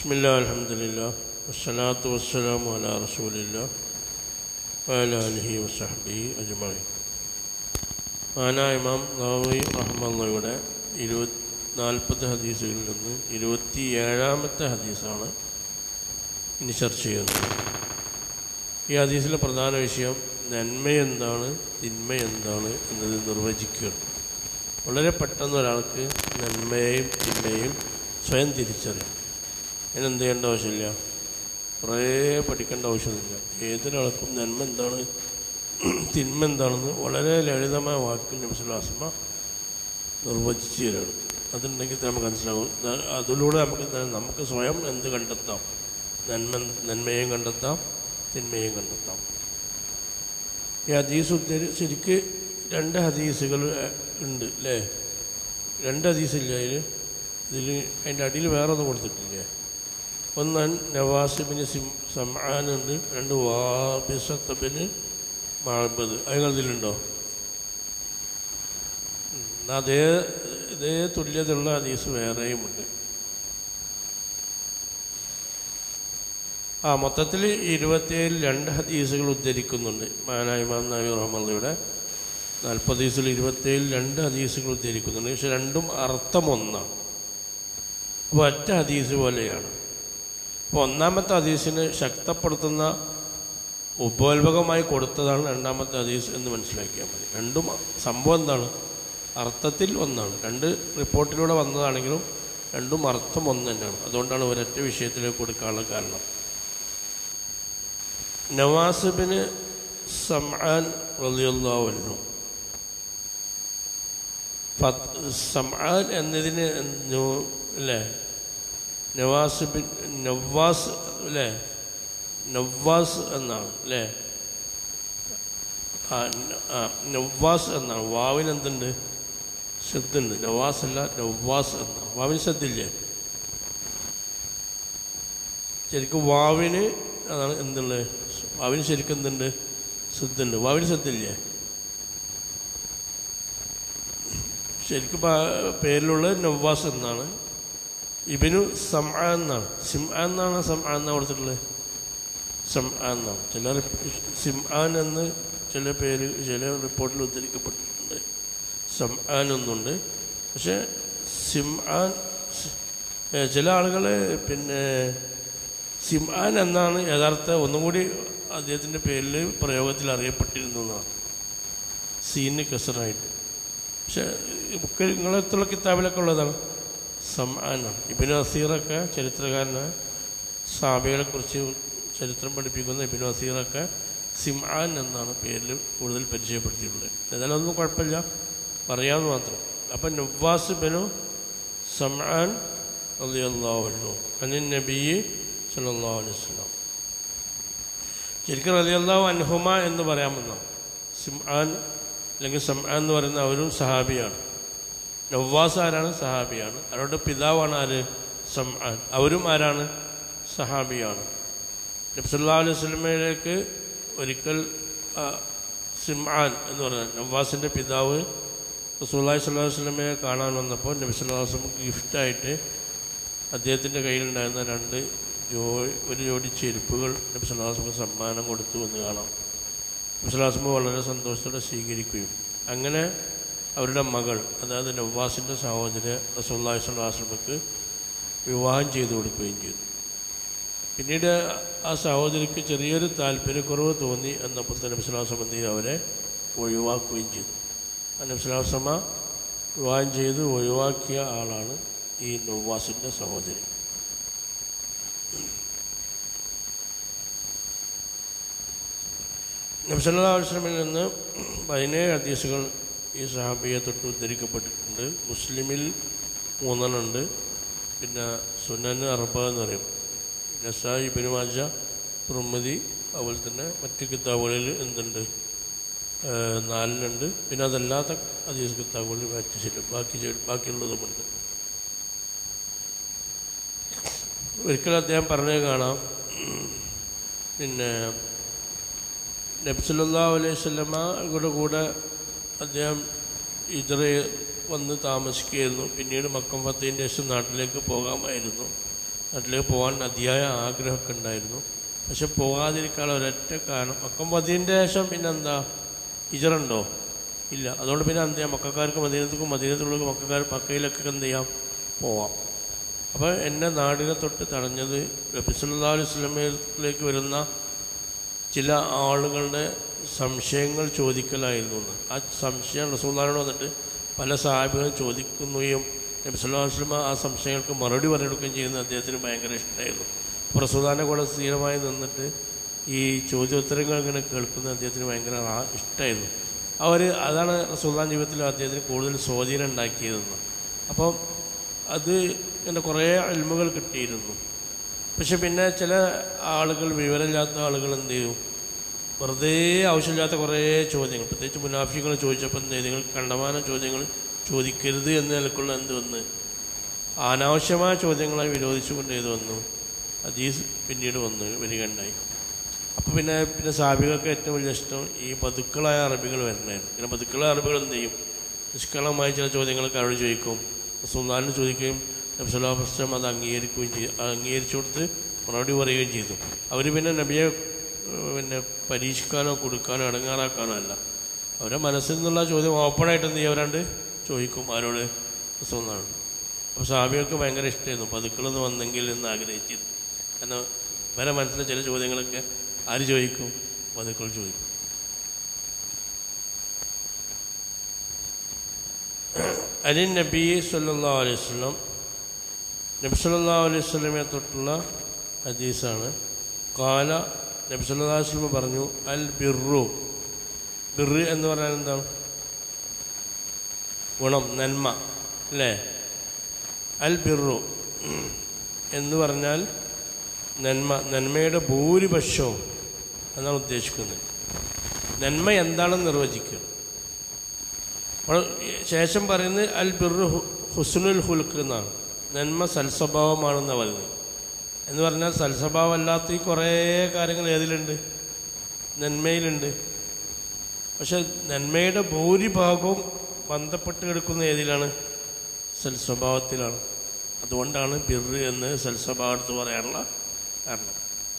بسم الله الحمد لله والصلاة والسلام على رسول الله وعلى آله وصحبه أجمعين ആന ഇമാം നവവി റഹ്മുള്ളയുടെ ഇരുപത് നാൽപ്പത് ഹദീസുകളിൽ നിന്ന് ഇരുപത്തി ഏഴാമത്തെ ഹദീസാണ് ഇനി ചർച്ച ചെയ്യുന്നത് ഈ ഹദീസിലെ പ്രധാന വിഷയം നന്മ എന്താണ് തിന്മ എന്താണ് എന്നത് നിർവചിക്കുകയാണ് വളരെ പെട്ടെന്ന് ഒരാൾക്ക് നന്മയെയും തിന്മയും സ്വയം തിരിച്ചറിയാം അതിനെന്ത് ചെയ്യേണ്ട ആവശ്യമില്ല കുറേ പഠിക്കേണ്ട ആവശ്യമില്ല ഏതൊരാൾക്കും നന്മ എന്താണ് തിന്മ എന്താണെന്ന് വളരെ ലളിതമായ വാക്കിൽ നബിസുലാസ്മ നിർവചിച്ചു തരാണ് അതുണ്ടെങ്കിൽ നമുക്ക് മനസ്സിലാവും ന- അതിലൂടെ നമുക്ക് ന- നമുക്ക് സ്വയം എന്ത് കണ്ടെത്താം നന്മ നന്മയും കണ്ടെത്താം തിന്മയും കണ്ടെത്താം ഈ ഹദീസ് ഉദ്ധരി ശരിക്ക് രണ്ട് ഹദീസുകൾ അഹ്, ഉണ്ട് അല്ലേ രണ്ട് ഹദീസില്ല അതിൽ ഇതിൽ അതിൻ്റെ അടിയിൽ വേറെ ഒന്നും കൊടുത്തിട്ടില്ലേ ഒന്ന് നവാസിബിന് സിം സമാനുണ്ട് രണ്ട് വാബിസത്തബിന് മാബത് അതിനതിലുണ്ടോ അതേ ഇതേ തുല്യതയുള്ള ഹദീസ് വേറെയുമുണ്ട് ആ മൊത്തത്തിൽ ഇരുപത്തിയേഴ് രണ്ട് ഹദീസുകൾ ഉദ്ധരിക്കുന്നുണ്ട് മാനായ ഇമാം നബി റഹ്മയുടെ നാൽപ്പത് ഹദീസിൽ ഇരുപത്തിയേഴ് രണ്ട് ഹദീസുകൾ ഉദ്ധരിക്കുന്നുണ്ട് പക്ഷെ രണ്ടും അർത്ഥം ഒന്നാണ് അപ്പോൾ ഒറ്റ ഹദീസ് പോലെയാണ് അപ്പോൾ ഒന്നാമത്തെ ഹദീസിനെ ശക്തപ്പെടുത്തുന്ന ഉപോത്ഭകമായി കൊടുത്തതാണ് രണ്ടാമത്തെ ഹദീസ് എന്ന് മനസ്സിലാക്കിയാൽ മതി രണ്ടും സംഭവം എന്താണ് അർത്ഥത്തിൽ ഒന്നാണ് രണ്ട് റിപ്പോർട്ടിലൂടെ വന്നതാണെങ്കിലും രണ്ടും അർത്ഥം ഒന്ന് തന്നെയാണ് അതുകൊണ്ടാണ് ഒരൊറ്റ വിഷയത്തിലേക്ക് കൊടുക്കാനുള്ള കാരണം നവാസിബിന് സംആൻ റളിയല്ലാഹു ഫത്ത് സംആൻ എന്നതിന് നു- അല്ലേ നവാസിബിൻ നവാസ് അല്ലേ നവാസ് എന്നാണ് അല്ലേ ആ ന- ആ, നവാസ് എന്നാണ് വാവിന് എന്തുണ്ട് ശ്രദ്ധുണ്ട് നവാസ് അല്ല നവാസ് എന്നാണ് വാവിന് ശ്രദ്ധില്ലേ ശരിക്കും വാവിന് അതാണ് എന്തുള്ളത് വാവിന് ശരിക്കും എന്തുണ്ട് ശ്രദ്ധുണ്ട് വാവിന് ശ്രദ്ധയില്ലേ ശരിക്കും പ- പേരിലുള്ളത് നവാസ് എന്നാണ് ഇബിനു സംആ എന്നാണ് സിംആ എന്നാണ് സംആ എന്നാണ് കൊടുത്തിട്ടുള്ളത് സംആ എന്നാണ് ചില റിപ്പ് സിംആൻ എന്ന് ചില പേര് ചില റിപ്പോർട്ടിൽ ഉദ്ധരിക്കപ്പെട്ടിട്ടുണ്ട് സംആൻ എന്നുണ്ട് പക്ഷെ സിംആൻ സി- ഏ, ചില ആളുകൾ പിന്നെ സിംആൻ എന്നാണ് യഥാർത്ഥ ഒന്നും കൂടി അദ്ദേഹത്തിൻ്റെ പേരിൽ പ്രയോഗത്തിൽ അറിയപ്പെട്ടിരുന്നതാണ് സീന് കസറായിട്ട് പക്ഷെ ബുക്ക് നിങ്ങളെത്തുള്ള കിതാബിലൊക്കെ ഉള്ളതാണ് സംആനാണ് ഇബിനു അസീറൊക്കെ ചരിത്രകാരനാണ് സാബികളെ കുറിച്ച് ചരിത്രം പഠിപ്പിക്കുന്ന ഇബിനു അസീറൊക്കെ സിംആൻ എന്നാണ് പേരിൽ കൂടുതൽ പരിചയപ്പെടുത്തിയിട്ടുള്ളത് ഏതായാലും ഒന്നും കുഴപ്പമില്ല പറയാമെന്ന് മാത്രം അപ്പം നവാസ് ബിനു സംആൻ റളിയല്ലാഹു അൻഹു അനിൻ നബി സല്ലല്ലാഹു അലൈഹി വസല്ലം ശരിക്കും റളിയല്ലാഹു അൻഹുമ എന്ന് പറയാമെന്നാണ് സിംആൻ അല്ലെങ്കിൽ സംആൻ എന്ന് പറയുന്ന അവരും സഹാബിയാണ് നവാസ് ആരാണ് സഹാബിയാണ് അവരുടെ പിതാവാണ് ആര് സംആൻ അവരും ആരാണ് സഹാബിയാണ് നബ്സല്ലാ അലൈഹി സ്വലമയിലേക്ക് ഒരിക്കൽ ആ, സിംആൻ എന്ന് പറയുന്നത് നവാസിൻ്റെ പിതാവ് റസൂല്ലാഹി സ്വല്ലാഹു വസ്ലമയെ കാണാൻ വന്നപ്പോൾ നബി സല്ലാ വസ്ലം ഗിഫ്റ്റായിട്ട് അദ്ദേഹത്തിൻ്റെ കയ്യിലുണ്ടായിരുന്ന രണ്ട് ജോ ഒരു ജോഡി ചെരുപ്പുകൾ നബി സല്ലാ വസ്ലമക്ക് സമ്മാനം കൊടുത്തു എന്ന് കാണാം മുസ്ലാസ്മ വളരെ സന്തോഷത്തോടെ സ്വീകരിക്കുകയും അങ്ങനെ അവരുടെ മകൾ അതായത് നവാസിൻ്റെ സഹോദര റസൂല്ലാഹി സ്വലാസ്ലമക്ക് വിവാഹം ചെയ്തു കൊടുക്കുകയും ചെയ്തു പിന്നീട് ആ സഹോദരിക്ക് ചെറിയൊരു താല്പര്യക്കുറവ് തോന്നി എന്നപ്പോൾ തന്നെ നബ്സുലാസമന്തി അവരെ ഒഴിവാക്കുകയും ചെയ്തു ആ നബ്സുലാസമ വിവാഹം ചെയ്ത് ഒഴിവാക്കിയ ആളാണ് ഈ നവാസിൻ്റെ സഹോദരി നബ്സല്ലാ വസ്ലമിൽ നിന്ന് പതിനേഴ് ഹദീസുകൾ ഈ സഹാബിയെ തൊട്ട് ഉദ്ധരിക്കപ്പെട്ടിട്ടുണ്ട് മുസ്ലിമിൽ മൂന്നെണ്ണമുണ്ട് പിന്നെ സുനൻ അർബ എന്ന് പറയും നസായി പെരുമാജ തുറമതി അതുപോലെ തന്നെ മറ്റ് കിതാബുകളിൽ എന്തുണ്ട് ഏഹ് നാലിനുണ്ട് പിന്നെ അതല്ലാത്ത ഹദീസ് കിതാബുകളിൽ മറ്റ് ചില ബാക്കി ചെ- ബാക്കിയുള്ളതുമുണ്ട് ഒരിക്കൽ അദ്ദേഹം പറഞ്ഞത് കാണാം പിന്നെ നബ്സല്ലാ അലൈഹി സ്വലമയുടെ കൂടെ അദ്ദേഹം ഇതറ വന്ന് താമസിക്കുകയായിരുന്നു പിന്നീട് മക്കം ഫത്തീൻ്റെ ശേഷം നാട്ടിലേക്ക് പോകാമായിരുന്നു നാട്ടിലേക്ക് പോകാൻ അതിയായ ആഗ്രഹമൊക്കെ ഉണ്ടായിരുന്നു പക്ഷെ പോകാതിരിക്കാനുള്ള ഒരൊറ്റ കാരണം മക്കം പതിൻ്റെ ശേഷം പിന്നെന്താ ഹിജറുണ്ടോ ഇല്ല അതുകൊണ്ട് പിന്നെ എന്ത് ചെയ്യാം മക്കാർക്ക് മദീനത്തേക്കും മദീനത്തുള്ള മക്കാർ മക്കയിലൊക്കെ എന്ത് ചെയ്യാം പോവാം അപ്പോൾ എന്നെ നാടിനെ തൊട്ട് തടഞ്ഞത് നബിസല്ലാ അലൈഹി സ്വലമയിലേക്ക് വരുന്ന ചില ആളുകളുടെ സംശയങ്ങൾ ചോദിക്കലായിരുന്നു എന്ന്. ആ സംശയം റസൂല്ലാനോട് വന്നിട്ട് പല സാഹിബുകളും ചോദിക്കുകയും നബി സല്ലല്ലാഹു അലൈഹി വസല്ലമ ആ സംശയങ്ങൾക്ക് മറുപടി പറഞ്ഞെടുക്കുകയും ചെയ്യുന്നത് അദ്ദേഹത്തിന് ഭയങ്കര ഇഷ്ടമായിരുന്നു അപ്പോൾ റസൂദാനെ കൂടെ സ്ഥിരമായി നിന്നിട്ട് ഈ ചോദ്യോത്തരങ്ങൾ ഇങ്ങനെ കേൾക്കുന്നത് അദ്ദേഹത്തിന് ഭയങ്കര ആ- ഇഷ്ടമായിരുന്നു അവർ അതാണ് റസൂദാൻ ജീവിതത്തിൽ അദ്ദേഹത്തിന് കൂടുതൽ സ്വാധീനം ഉണ്ടാക്കിയതെന്ന് അപ്പം അത് ഇങ്ങനെ കുറേ അൽമുകൾ കിട്ടിയിരുന്നു പക്ഷെ പിന്നെ ചില ആളുകൾ വിവരമില്ലാത്ത ആളുകൾ എന്ത് ചെയ്യും വെറുതെ ആവശ്യമില്ലാത്ത കുറേ ചോദ്യങ്ങൾ പ്രത്യേകിച്ച് മുനാഫികൾ ചോദിച്ചപ്പോൾ എന്ത് ചെയ്തു? നിങ്ങൾ കണ്ടമാന ചോദ്യങ്ങൾ ചോദിക്കരുത് എന്ന നിലക്കുള്ള എന്ത് വന്ന് അനാവശ്യമായ ചോദ്യങ്ങളെ വിരോധിച്ചുകൊണ്ട് ഏത് വന്നു അതീസ് പിന്നീട് വന്ന് വരികയുണ്ടായി അപ്പോൾ പിന്നെ പിന്നെ സാബികൾക്ക് ഏറ്റവും വലിയ ഇഷ്ടം ഈ പതുക്കളായ അറബികൾ വരണമായിരുന്നു പിന്നെ പതുക്കളായ അറബികൾ എന്ത് ചെയ്യും നിഷ്കളമായ ചില ചോദ്യങ്ങളൊക്കെ അവരോട് ചോദിക്കും സുൽത്താനിന് ചോദിക്കുകയും നബ്സലാസ്ലം അത് അംഗീകരിക്കുകയും ചെയ്തു അംഗീകരിച്ചു കൊടുത്ത് മറുപടി പറയുകയും ചെയ്തു അവർ പിന്നെ നബിയെ ഏഹ്, പിന്നെ പരീക്ഷിക്കാനോ കൊടുക്കാനോ ഇടങ്ങാറാക്കാനോ അല്ല അവരുടെ മനസ്സിൽ നിന്നുള്ള ചോദ്യം ഓപ്പണായിട്ട് എന്ത് ചെയ്യും അവരാണ്ട് ചോദിക്കും ആരോട് സുൽത്താനാണ് അപ്പോൾ സാബികൾക്ക് ഭയങ്കര ഇഷ്ടമായിരുന്നു പതുക്കളൊന്ന് വന്നെങ്കിൽ എന്ന് ആഗ്രഹിച്ചിരുന്നു കാരണം വേറെ മനസ്സിലെ ചില ചോദ്യങ്ങളൊക്കെ ആര് ചോദിക്കും പതുക്കൾ ചോദിക്കും അലി നബി സല്ലാ അലൈഹി സ്വലം നബി സല്ലാ അലൈഹി സ്വലമെ തൊട്ടുള്ള ഹദീസാണ് കാല നബി സല്ലാ അലൈഹി സ്വലം പറഞ്ഞു അൽ ബിറു ബിറ് എന്ന് പറഞ്ഞാൽ എന്താണ് ഗുണം നന്മ അല്ലേ അൽ ബിറു എന്ന് പറഞ്ഞാൽ നന്മ നന്മയുടെ ഭൂരിപക്ഷവും എന്നാണ് ഉദ്ദേശിക്കുന്നത് നന്മ എന്താണെന്ന് നിർവചിക്കുക അപ്പോൾ ശേഷം പറയുന്നത് അൽ ബിറു ഹു- ഹുസ്നുൽ ഹുൽക്ക് എന്നാണ് നന്മ സൽസ്വഭാവമാണെന്ന് പറയുന്നത് എന്ന് പറഞ്ഞാൽ സൽസ്വഭാവം അല്ലാത്ത ഈ കുറേ കാര്യങ്ങൾ ഏതിലുണ്ട് നന്മയിലുണ്ട് പക്ഷെ നന്മയുടെ ഭൂരിഭാഗവും ബന്ധപ്പെട്ട് കിടക്കുന്ന ഏതിലാണ് സൽസ്വഭാവത്തിലാണ് അതുകൊണ്ടാണ് ബിറ് എന്ന് സൽസ്വഭാവം എടുത്ത് പറയാനുള്ള കാരണം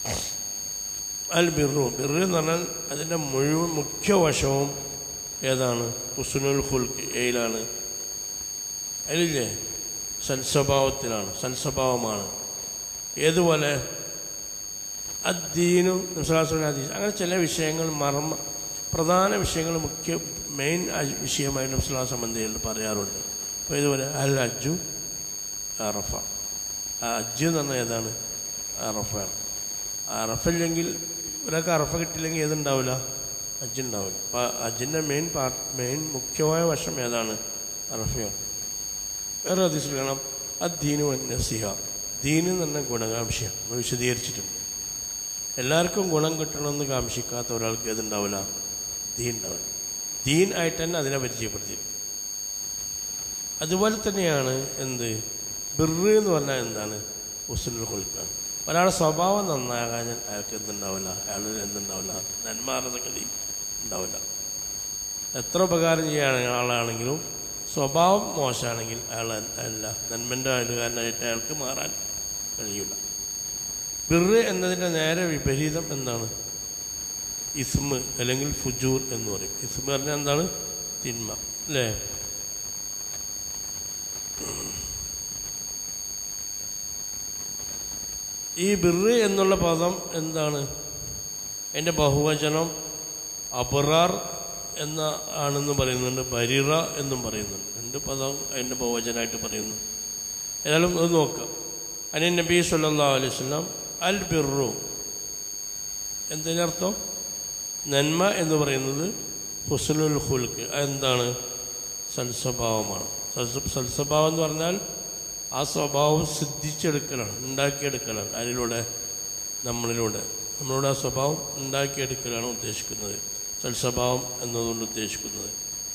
അൽ ബിറു ബിറ് എന്ന് പറഞ്ഞാൽ അതിൻ്റെ മുഴുവൻ മുഖ്യ വശവും ഏതാണ് ഹുസ്നുൽ ഹുൽക്ക് ഏയിലാണ് അതിലില്ലേ സൽസ്വഭാവത്തിലാണ് സൽസ്വഭാവമാണ് ഏതുപോലെ അദ്ദീനു ഹദീസ് അങ്ങനെ ചില വിഷയങ്ങൾ മർമ്മ പ്രധാന വിഷയങ്ങൾ മുഖ്യ മെയിൻ വിഷയമായി നബ്സുല്ലാ സംബന്ധികൾ പറയാറുണ്ട് അപ്പോൾ ഇതുപോലെ അൽ അജ്ജു അറഫ ആ അജ്ജ് എന്ന് പറഞ്ഞാൽ ഏതാണ് അറഫയാണ് അറഫില്ലെങ്കിൽ ഒരാൾക്ക് അറഫ കിട്ടില്ലെങ്കിൽ ഏതുണ്ടാവില്ല അജ്ജ് ഉണ്ടാവില്ല അപ്പോൾ അജ്ജിൻ്റെ മെയിൻ പാർട്ട് മെയിൻ മുഖ്യമായ വശം ഏതാണ് അറഫയാണ് വേറെ ഹദീസിൽ കാണാം അദ്ദീനു നസിഹ ദീന് എന്ന് പറഞ്ഞ ഗുണകാംക്ഷയാണ് നമ്മൾ വിശദീകരിച്ചിട്ടുണ്ട് എല്ലാവർക്കും ഗുണം കിട്ടണമെന്ന് കാംക്ഷിക്കാത്ത ഒരാൾക്ക് ഏതുണ്ടാവില്ല ദീൻ ഉണ്ടാവില്ല ദീൻ ആയിട്ട് തന്നെ അതിനെ പരിചയപ്പെടുത്തി അതുപോലെ തന്നെയാണ് എന്ത് ബിറ് എന്ന് പറഞ്ഞാൽ എന്താണ് ഉസുനുൽ ഹുൽക്കാണ് ഒരാളുടെ സ്വഭാവം നന്നാകാൻ അയാൾക്ക് എന്തുണ്ടാവില്ല അയാൾ എന്തുണ്ടാവില്ല നന്മാർഗതി ഉണ്ടാവില്ല എത്ര ഉപകാരം ചെയ്യാൻ ആളാണെങ്കിലും സ്വഭാവം മോശമാണെങ്കിൽ അയാൾ അല്ല നന്മൻ്റെ അയലുകാരനായിട്ട് അയാൾക്ക് മാറാൻ കഴിയില്ല ബിറ് എന്നതിൻ്റെ നേരെ വിപരീതം എന്താണ് ഇസ്മ് അല്ലെങ്കിൽ ഫുജൂർ എന്ന് പറയും ഇസ്മ് പറഞ്ഞാൽ എന്താണ് തിന്മ അല്ലേ ഈ ബിറ് എന്നുള്ള പദം എന്താണ് എൻ്റെ ബഹുവചനം അബറാർ എന്ന ആണെന്ന് പറയുന്നുണ്ട് ബരിറ എന്നും പറയുന്നുണ്ട് രണ്ട് പദം അതിൻ്റെ ബഹുവചനമായിട്ട് പറയുന്നു ഏതായാലും അത് നോക്കാം അനിയൻ നബി സല്ലാ അലൈഹി സ്വലാം അൽ ബിറു എന്തിനർത്ഥം നന്മ എന്ന് പറയുന്നത് ഹുസ്നുൽ ഹുൽക്ക് എന്താണ് സൽസ്വഭാവമാണ് സൽസ്വ- സൽസ്വഭാവം എന്ന് പറഞ്ഞാൽ ആ സ്വഭാവം സിദ്ധിച്ചെടുക്കലാണ് ഉണ്ടാക്കിയെടുക്കലാണ് അതിലൂടെ നമ്മളിലൂടെ നമ്മളുടെ ആ സ്വഭാവം ഉണ്ടാക്കിയെടുക്കലാണ് ഉദ്ദേശിക്കുന്നത് സൽസ്വഭാവം എന്നതുകൊണ്ട് ഉദ്ദേശിക്കുന്നത്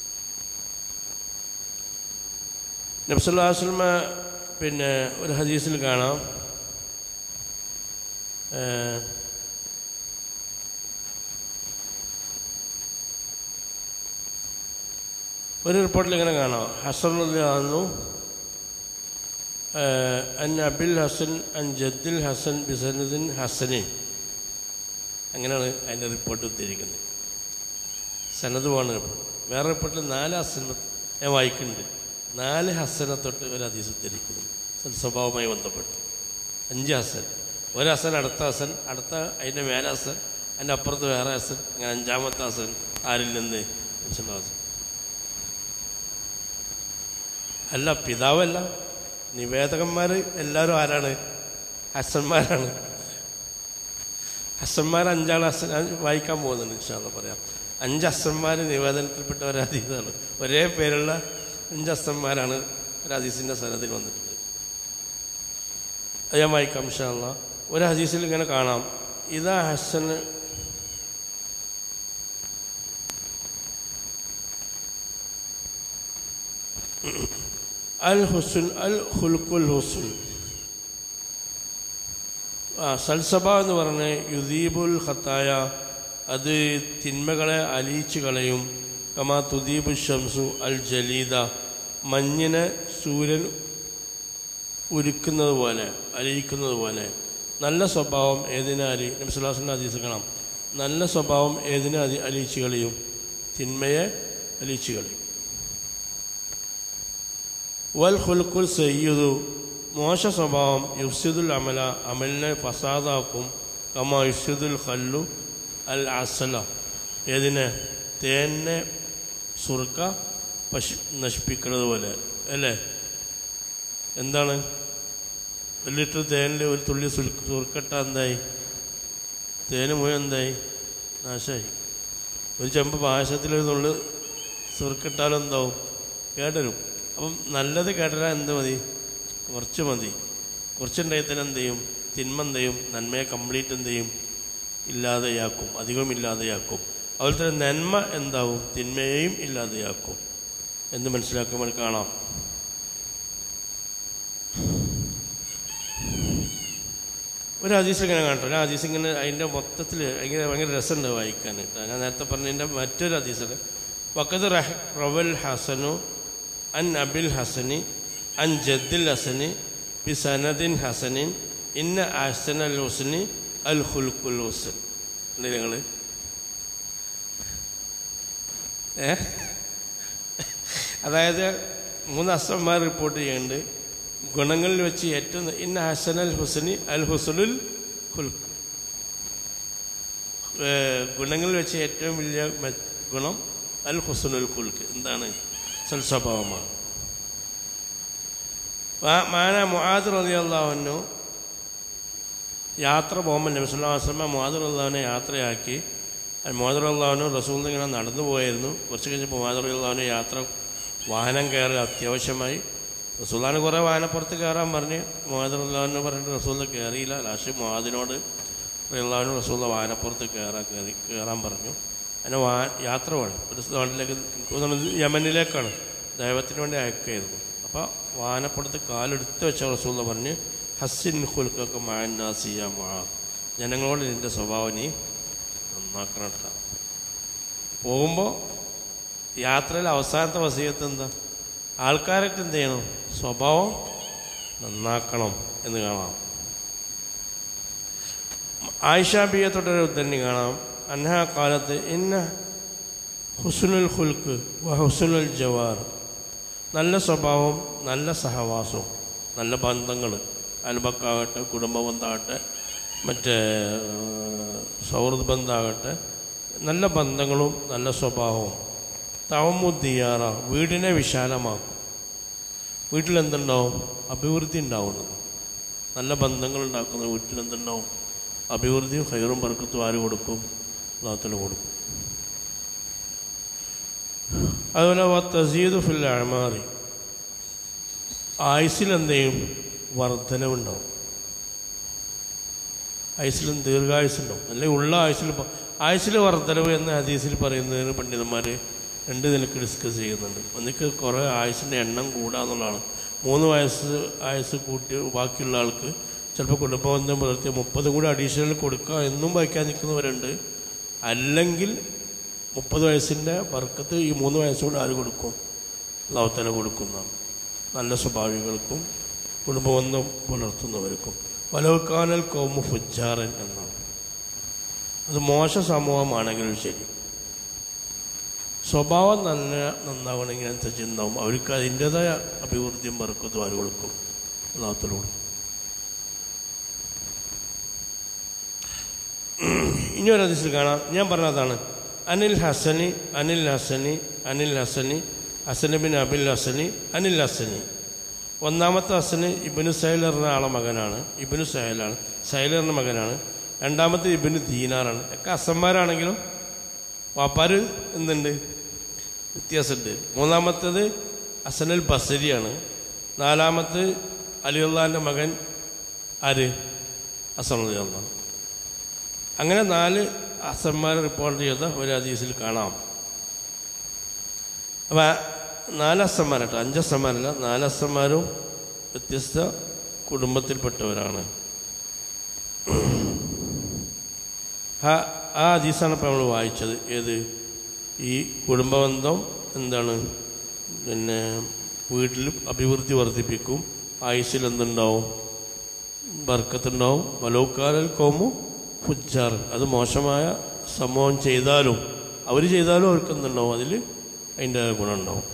നബ്സല്ലാസ്ലമ പിന്നെ ഒരു ഹദീസിൽ കാണാം ഏഹ്, ഒരു റിപ്പോർട്ടിൽ ഇങ്ങനെ കാണാം ഹസനുദ്ദീനു അൻ അബിൽ ഹസൻ അൻ ജദ്ദിൽ ഹസൻ ബിസനുദ്ദീൻ ഹസനിൻ അങ്ങനെയാണ് അതിൻ്റെ റിപ്പോർട്ട് ഉദ്ധരിക്കുന്നത് സനതുമാണ് വേറെ റിപ്പോർട്ടിൽ നാല് ഹസൻ ഞാൻ വായിക്കുന്നുണ്ട് നാല് ഹസനെ തൊട്ട് ഒരു ഹദീസ് ഉദ്ധരിക്കുന്നു സ്വഭാവവുമായി ബന്ധപ്പെട്ട് അഞ്ച് ഹസൻ ഒരു ഹസൻ അടുത്ത ഹസൻ അടുത്ത അതിൻ്റെ മേലെ ഹസൻ അതിൻ്റെ അപ്പുറത്ത് വേറെ ഹസൻ അങ്ങനെ അഞ്ചാമത്തെ ഹസൻ ആരിൽ നിന്ന് ഹസൻ അല്ല പിതാവല്ല നിവേദകന്മാർ എല്ലാവരും ആരാണ് ഹസന്മാരാണ് ഹസന്മാർ അഞ്ചാൾ ഹസൻ ഞാൻ വായിക്കാൻ പോകുന്നുണ്ട് ഇൻഷാല്ല പറയാം അഞ്ച് ഹസന്മാർ നിവേദനത്തിൽപ്പെട്ട ഒരു ഹദീസാണ് ഒരേ പേരുള്ള അഞ്ച് ഹസന്മാരാണ് ഒരു ഹദീസിന്റെ സനത്തിൽ വന്നിട്ടുള്ളത് അത് ഞാൻ വായിക്കാം ഇൻഷാല്ല ഒരു ഹദീസിൽ ഇങ്ങനെ കാണാം ഇതാ ഹസന് അൽ ഹുസുൻ അൽ ഹുൽക്കുൽ ഹുസുൻ ആ സൽസബ എന്ന് പറഞ്ഞ യുദീബുൽ ഖത്തായ അത് തിന്മകളെ അലിയിച്ചു കളയും കമാ തുദീബു ഷംസു അൽ ജലീദ മഞ്ഞിനെ സൂര്യൻ ഉരുക്കുന്നത് പോലെ അലിയിക്കുന്നത് പോലെ നല്ല സ്വഭാവം ഏതിനെ അലി നബ്സുല്ലാസിൻ്റെ ഹദീസ് കാണാം നല്ല സ്വഭാവം ഏതിനെ അലി അലിയിച്ചു കളയും തിന്മയെ അലിയിച്ചു കളയും വൽ ഖുൽക്കുൽ സയ്യിദു മോശ സ്വഭാവം യുഫ്സിദുൽ അമല അമലിനെ ഫസാദാക്കും കമ യുഫ്സിദുൽ ഖല്ലു അൽ അസല ഏതിനെ തേനെ സുർക്ക പശു നശിപ്പിക്കുന്നത് പോലെ അല്ലേ എന്താണ് ഒരു ലിറ്റർ തേനിൽ ഒരു തുള്ളി സുൽ- സുർക്കട്ട എന്തായി തേന് മുഴുവൻ എന്തായി നാശമായി ഒരു ചെമ്പ് പായസത്തിൽ ഒരു നുള്ളു സുർക്കിട്ടാലും എന്താവും കേട്ടരും അപ്പം നല്ലത് കേട്ടരാൻ എന്ത് മതി കുറച്ച് മതി കുറച്ചുണ്ടായി തന്നെ എന്ത് ചെയ്യും തിന്മ എന്ത് ചെയ്യും നന്മയെ കംപ്ലീറ്റ് എന്ത് ചെയ്യും ഇല്ലാതെയാക്കും അധികം ഇല്ലാതെയാക്കും അതുപോലെ തന്നെ നന്മ എന്താവും തിന്മയെയും ഇല്ലാതെയാക്കും എന്ന് മനസ്സിലാക്കുമ്പോൾ കാണാം ഒരു ഹദീസ് ഇങ്ങനെ കാണട്ടോ ഒരു ഹദീസ് ഇങ്ങനെ അതിൻ്റെ മൊത്തത്തിൽ ഭയങ്കര ഭയങ്കര രസമുണ്ട് വായിക്കാനായിട്ട് ഞാൻ നേരത്തെ പറഞ്ഞതിൻ്റെ മറ്റൊരു ഹദീസ് വക്കത് റഹ് റവൽ ഹസനു അൻ അബിൽ ഹസനി അൻ ജദ്ദിൽ ഹസനി ബി സനദിൻ ഹസനിൻ ഇന്ന അഹ്സൻ അൽ ഹുസനി അൽ ഹുൽക്കുൽ ഹുസൻ നിങ്ങൾ ഏ അതായത് മൂന്ന് അസന്മാർ റിപ്പോർട്ട് ചെയ്യുന്നുണ്ട് ഗുണങ്ങളിൽ വെച്ച് ഏറ്റവും ഇന്ന ഹസൻ അൽ ഹുസനി അൽ ഹുസനുൽ ഹുൽക്ക് ഗുണങ്ങളിൽ വെച്ച് ഏറ്റവും വലിയ മെ- ഗുണം അൽ ഹുസനുൽ ഹുൽക്ക് എന്താണ് സൽസ്വഭാവമാണ് മാ- മാന മുആദ് റളിയല്ലാഹു യാത്ര പോകുമ്പോൾ നബി സല്ലല്ലാഹു അലൈഹി വസല്ലം മുആദ് റളിയല്ലാഹുവിനെ യാത്രയാക്കി മുആദ് റളിയല്ലാഹു റസൂൽ ഇങ്ങനെ നടന്നു പോയായിരുന്നു കുറച്ച് കഴിഞ്ഞപ്പോൾ മുആദ് റളിയല്ലാഹുവിനെ യാത്ര വാഹനം കയറുക അത്യാവശ്യമായി റസൂലാണ് കുറേ വാഹനപ്പുറത്ത് കയറാൻ പറഞ്ഞ് മുആദ് റളിയല്ലാഹുവിനെ പറഞ്ഞിട്ട് റസൂൽ കയറിയില്ല ലാസ്റ്റ് മുആദിനോട് റളിയല്ലാഹുവിന് റസൂൽ വാഹനപ്പുറത്ത് കയറാൻ കയറി കയറാൻ പറഞ്ഞു അതിനെ വാ യാത്ര വേണം ഒരു നാട്ടിലേക്ക് എനിക്ക് തോന്നുന്നത് യമനിലേക്കാണ് ദൈവത്തിന് വേണ്ടി അയക്കുകയായിരുന്നു അപ്പോൾ വാഹനപ്പുറത്ത് കാലെടുത്ത് വെച്ച റസൂൽ പറഞ്ഞ് ഹസ്സിൻ ഹുൽക്കൊക്കെ മാനാസിയ മുആ ജനങ്ങളോട് നിന്റെ സ്വഭാവം നീ നന്നാക്കണം കേട്ടോ പോകുമ്പോൾ യാത്രയിൽ അവസാനത്തെ വസീയത്ത് എന്താ ആൾക്കാരൊക്കെ എന്ത് ചെയ്യണം സ്വഭാവം നന്നാക്കണം എന്ന് കാണാം ആയിഷാബിയെ തൊട്ടൊരു ഉദ്ധരണി കാണാം അൻഹ കാലത്ത് ഇന്ന ഹുസുനുൽ ഹുൽക്ക് വ ഹുസുനുൽ ജവാർ നല്ല സ്വഭാവം നല്ല സഹവാസവും നല്ല ബന്ധങ്ങൾ അയൽപക്കാകട്ടെ കുടുംബ ബന്ധമാകട്ടെ മറ്റേ ഏഹ്, സൗഹൃദ ബന്ധമാകട്ടെ നല്ല ബന്ധങ്ങളും നല്ല സ്വഭാവവും തവമുദ്ദിയാറ വീടിനെ വിശാലമാക്കും വീട്ടിൽ എന്തുണ്ടാവും അഭിവൃദ്ധി ഉണ്ടാവുന്നത് നല്ല ബന്ധങ്ങൾ ഉണ്ടാക്കുന്ന വീട്ടിൽ എന്തുണ്ടാവും അഭിവൃദ്ധിയും ഹൈറും പറക്കത്തും ആര് കൊടുക്കും അള്ളാഹത്തിന് കൊടുക്കും അതുപോലെ തസീദ് ഫിൽ അഴമാറി ആയുസിൽ എന്ത് ചെയ്യും വർധനവുണ്ടാവും ആയുസിലും ദീർഘായുസുണ്ടാവും അല്ലെങ്കിൽ ഉള്ള ആയുസിൽ ആയുസിൽ വർധനവ് എന്ന ഹദീസിൽ പറയുന്നതിന് പണ്ഡിതന്മാർ രണ്ട് നിലക്ക് ഡിസ്കസ് ചെയ്യുന്നുണ്ട് ഒന്നിക്ക് കുറേ ആയുസിൻ്റെ എണ്ണം കൂടാന്നുള്ളതാണ് മൂന്ന് വയസ്സ് ആയുസ് കൂട്ടി ബാക്കിയുള്ള ആൾക്ക് ചിലപ്പോൾ കുടുംബബന്ധം പുലർത്തി മുപ്പതും കൂടി അഡീഷണൽ കൊടുക്കുക എന്നും വായിക്കാൻ നിൽക്കുന്നവരുണ്ട് അല്ലെങ്കിൽ മുപ്പത് വയസ്സിൻ്റെ വർക്കത്ത് ഈ മൂന്ന് വയസ്സുകൊണ്ട് ആര് കൊടുക്കും ലവത്തല കൊടുക്കുന്നതാണ് നല്ല സ്വഭാവികൾക്കും കുടുംബബന്ധം പുലർത്തുന്നവർക്കും വലവുക്കാനൽ കോമു ഫുജാറൻ എന്നാണ് അത് മോശ സമൂഹമാണെങ്കിലും ശരി സ്വഭാവം നല്ല നന്നാവണമെങ്കിൽ അനുസരിച്ച് ഉണ്ടാവും അവർക്ക് അതിൻ്റെതായ അഭിവൃദ്ധിയും വർക്കും ദ്വാരം കൊടുക്കും അള്ളാഹത്തിലൂടെ ഇനി ഒരു അതിശയിൽ കാണാം ഞാൻ പറഞ്ഞതാണ് അനിൽ ഹസനി അനിൽ ഹസനി അനിൽ ഹസനി ഹസന് ബിൻ അബിൽ ഹസനി അനിൽ ഹസനി ഒന്നാമത്തെ ഹസന് ഇബിനു സൈലറിൻ്റെ ആളെ മകനാണ് ഇബിനു സൈലാണ് സൈലറിൻ്റെ മകനാണ് രണ്ടാമത്തെ ഇബിനു ദീനാറാണ് ഒക്കെ അസന്മാരാണെങ്കിലും വാപ്പാര് എന്തുണ്ട് വ്യത്യാസമുണ്ട് മൂന്നാമത്തേത് ഹസനുൽ ബസരിയാണ് നാലാമത്തെ അലിയുള്ളാൻ്റെ മകൻ ആര് ഹസൻ അലിയുള്ളാണ് അങ്ങനെ നാല് അസന്മാരെ റിപ്പോർട്ട് ചെയ്ത ഒരു ഹദീസിൽ കാണാം അപ്പം നാല് അസന്മാരട്ടോ അഞ്ച് അസന്മാരല്ല നാല് അസന്മാരും വ്യത്യസ്ത കുടുംബത്തിൽപ്പെട്ടവരാണ് ആ ആ ഹദീസാണ് ഇപ്പം നമ്മൾ വായിച്ചത് ഏത് ഈ കുടുംബബന്ധം എന്താണ് പിന്നെ വീട്ടിൽ അഭിവൃദ്ധി വർദ്ധിപ്പിക്കും ആയുസ്സിൽ എന്തുണ്ടാവും ബർക്കത്തുണ്ടാവും വലോക്കാലൽ കോമു ഫുജാർ അത് മോശമായ സംഭവം ചെയ്താലും അവർ ചെയ്താലും അവർക്ക് എന്തുണ്ടാവും അതിൽ അതിൻ്റെ ഗുണമുണ്ടാവും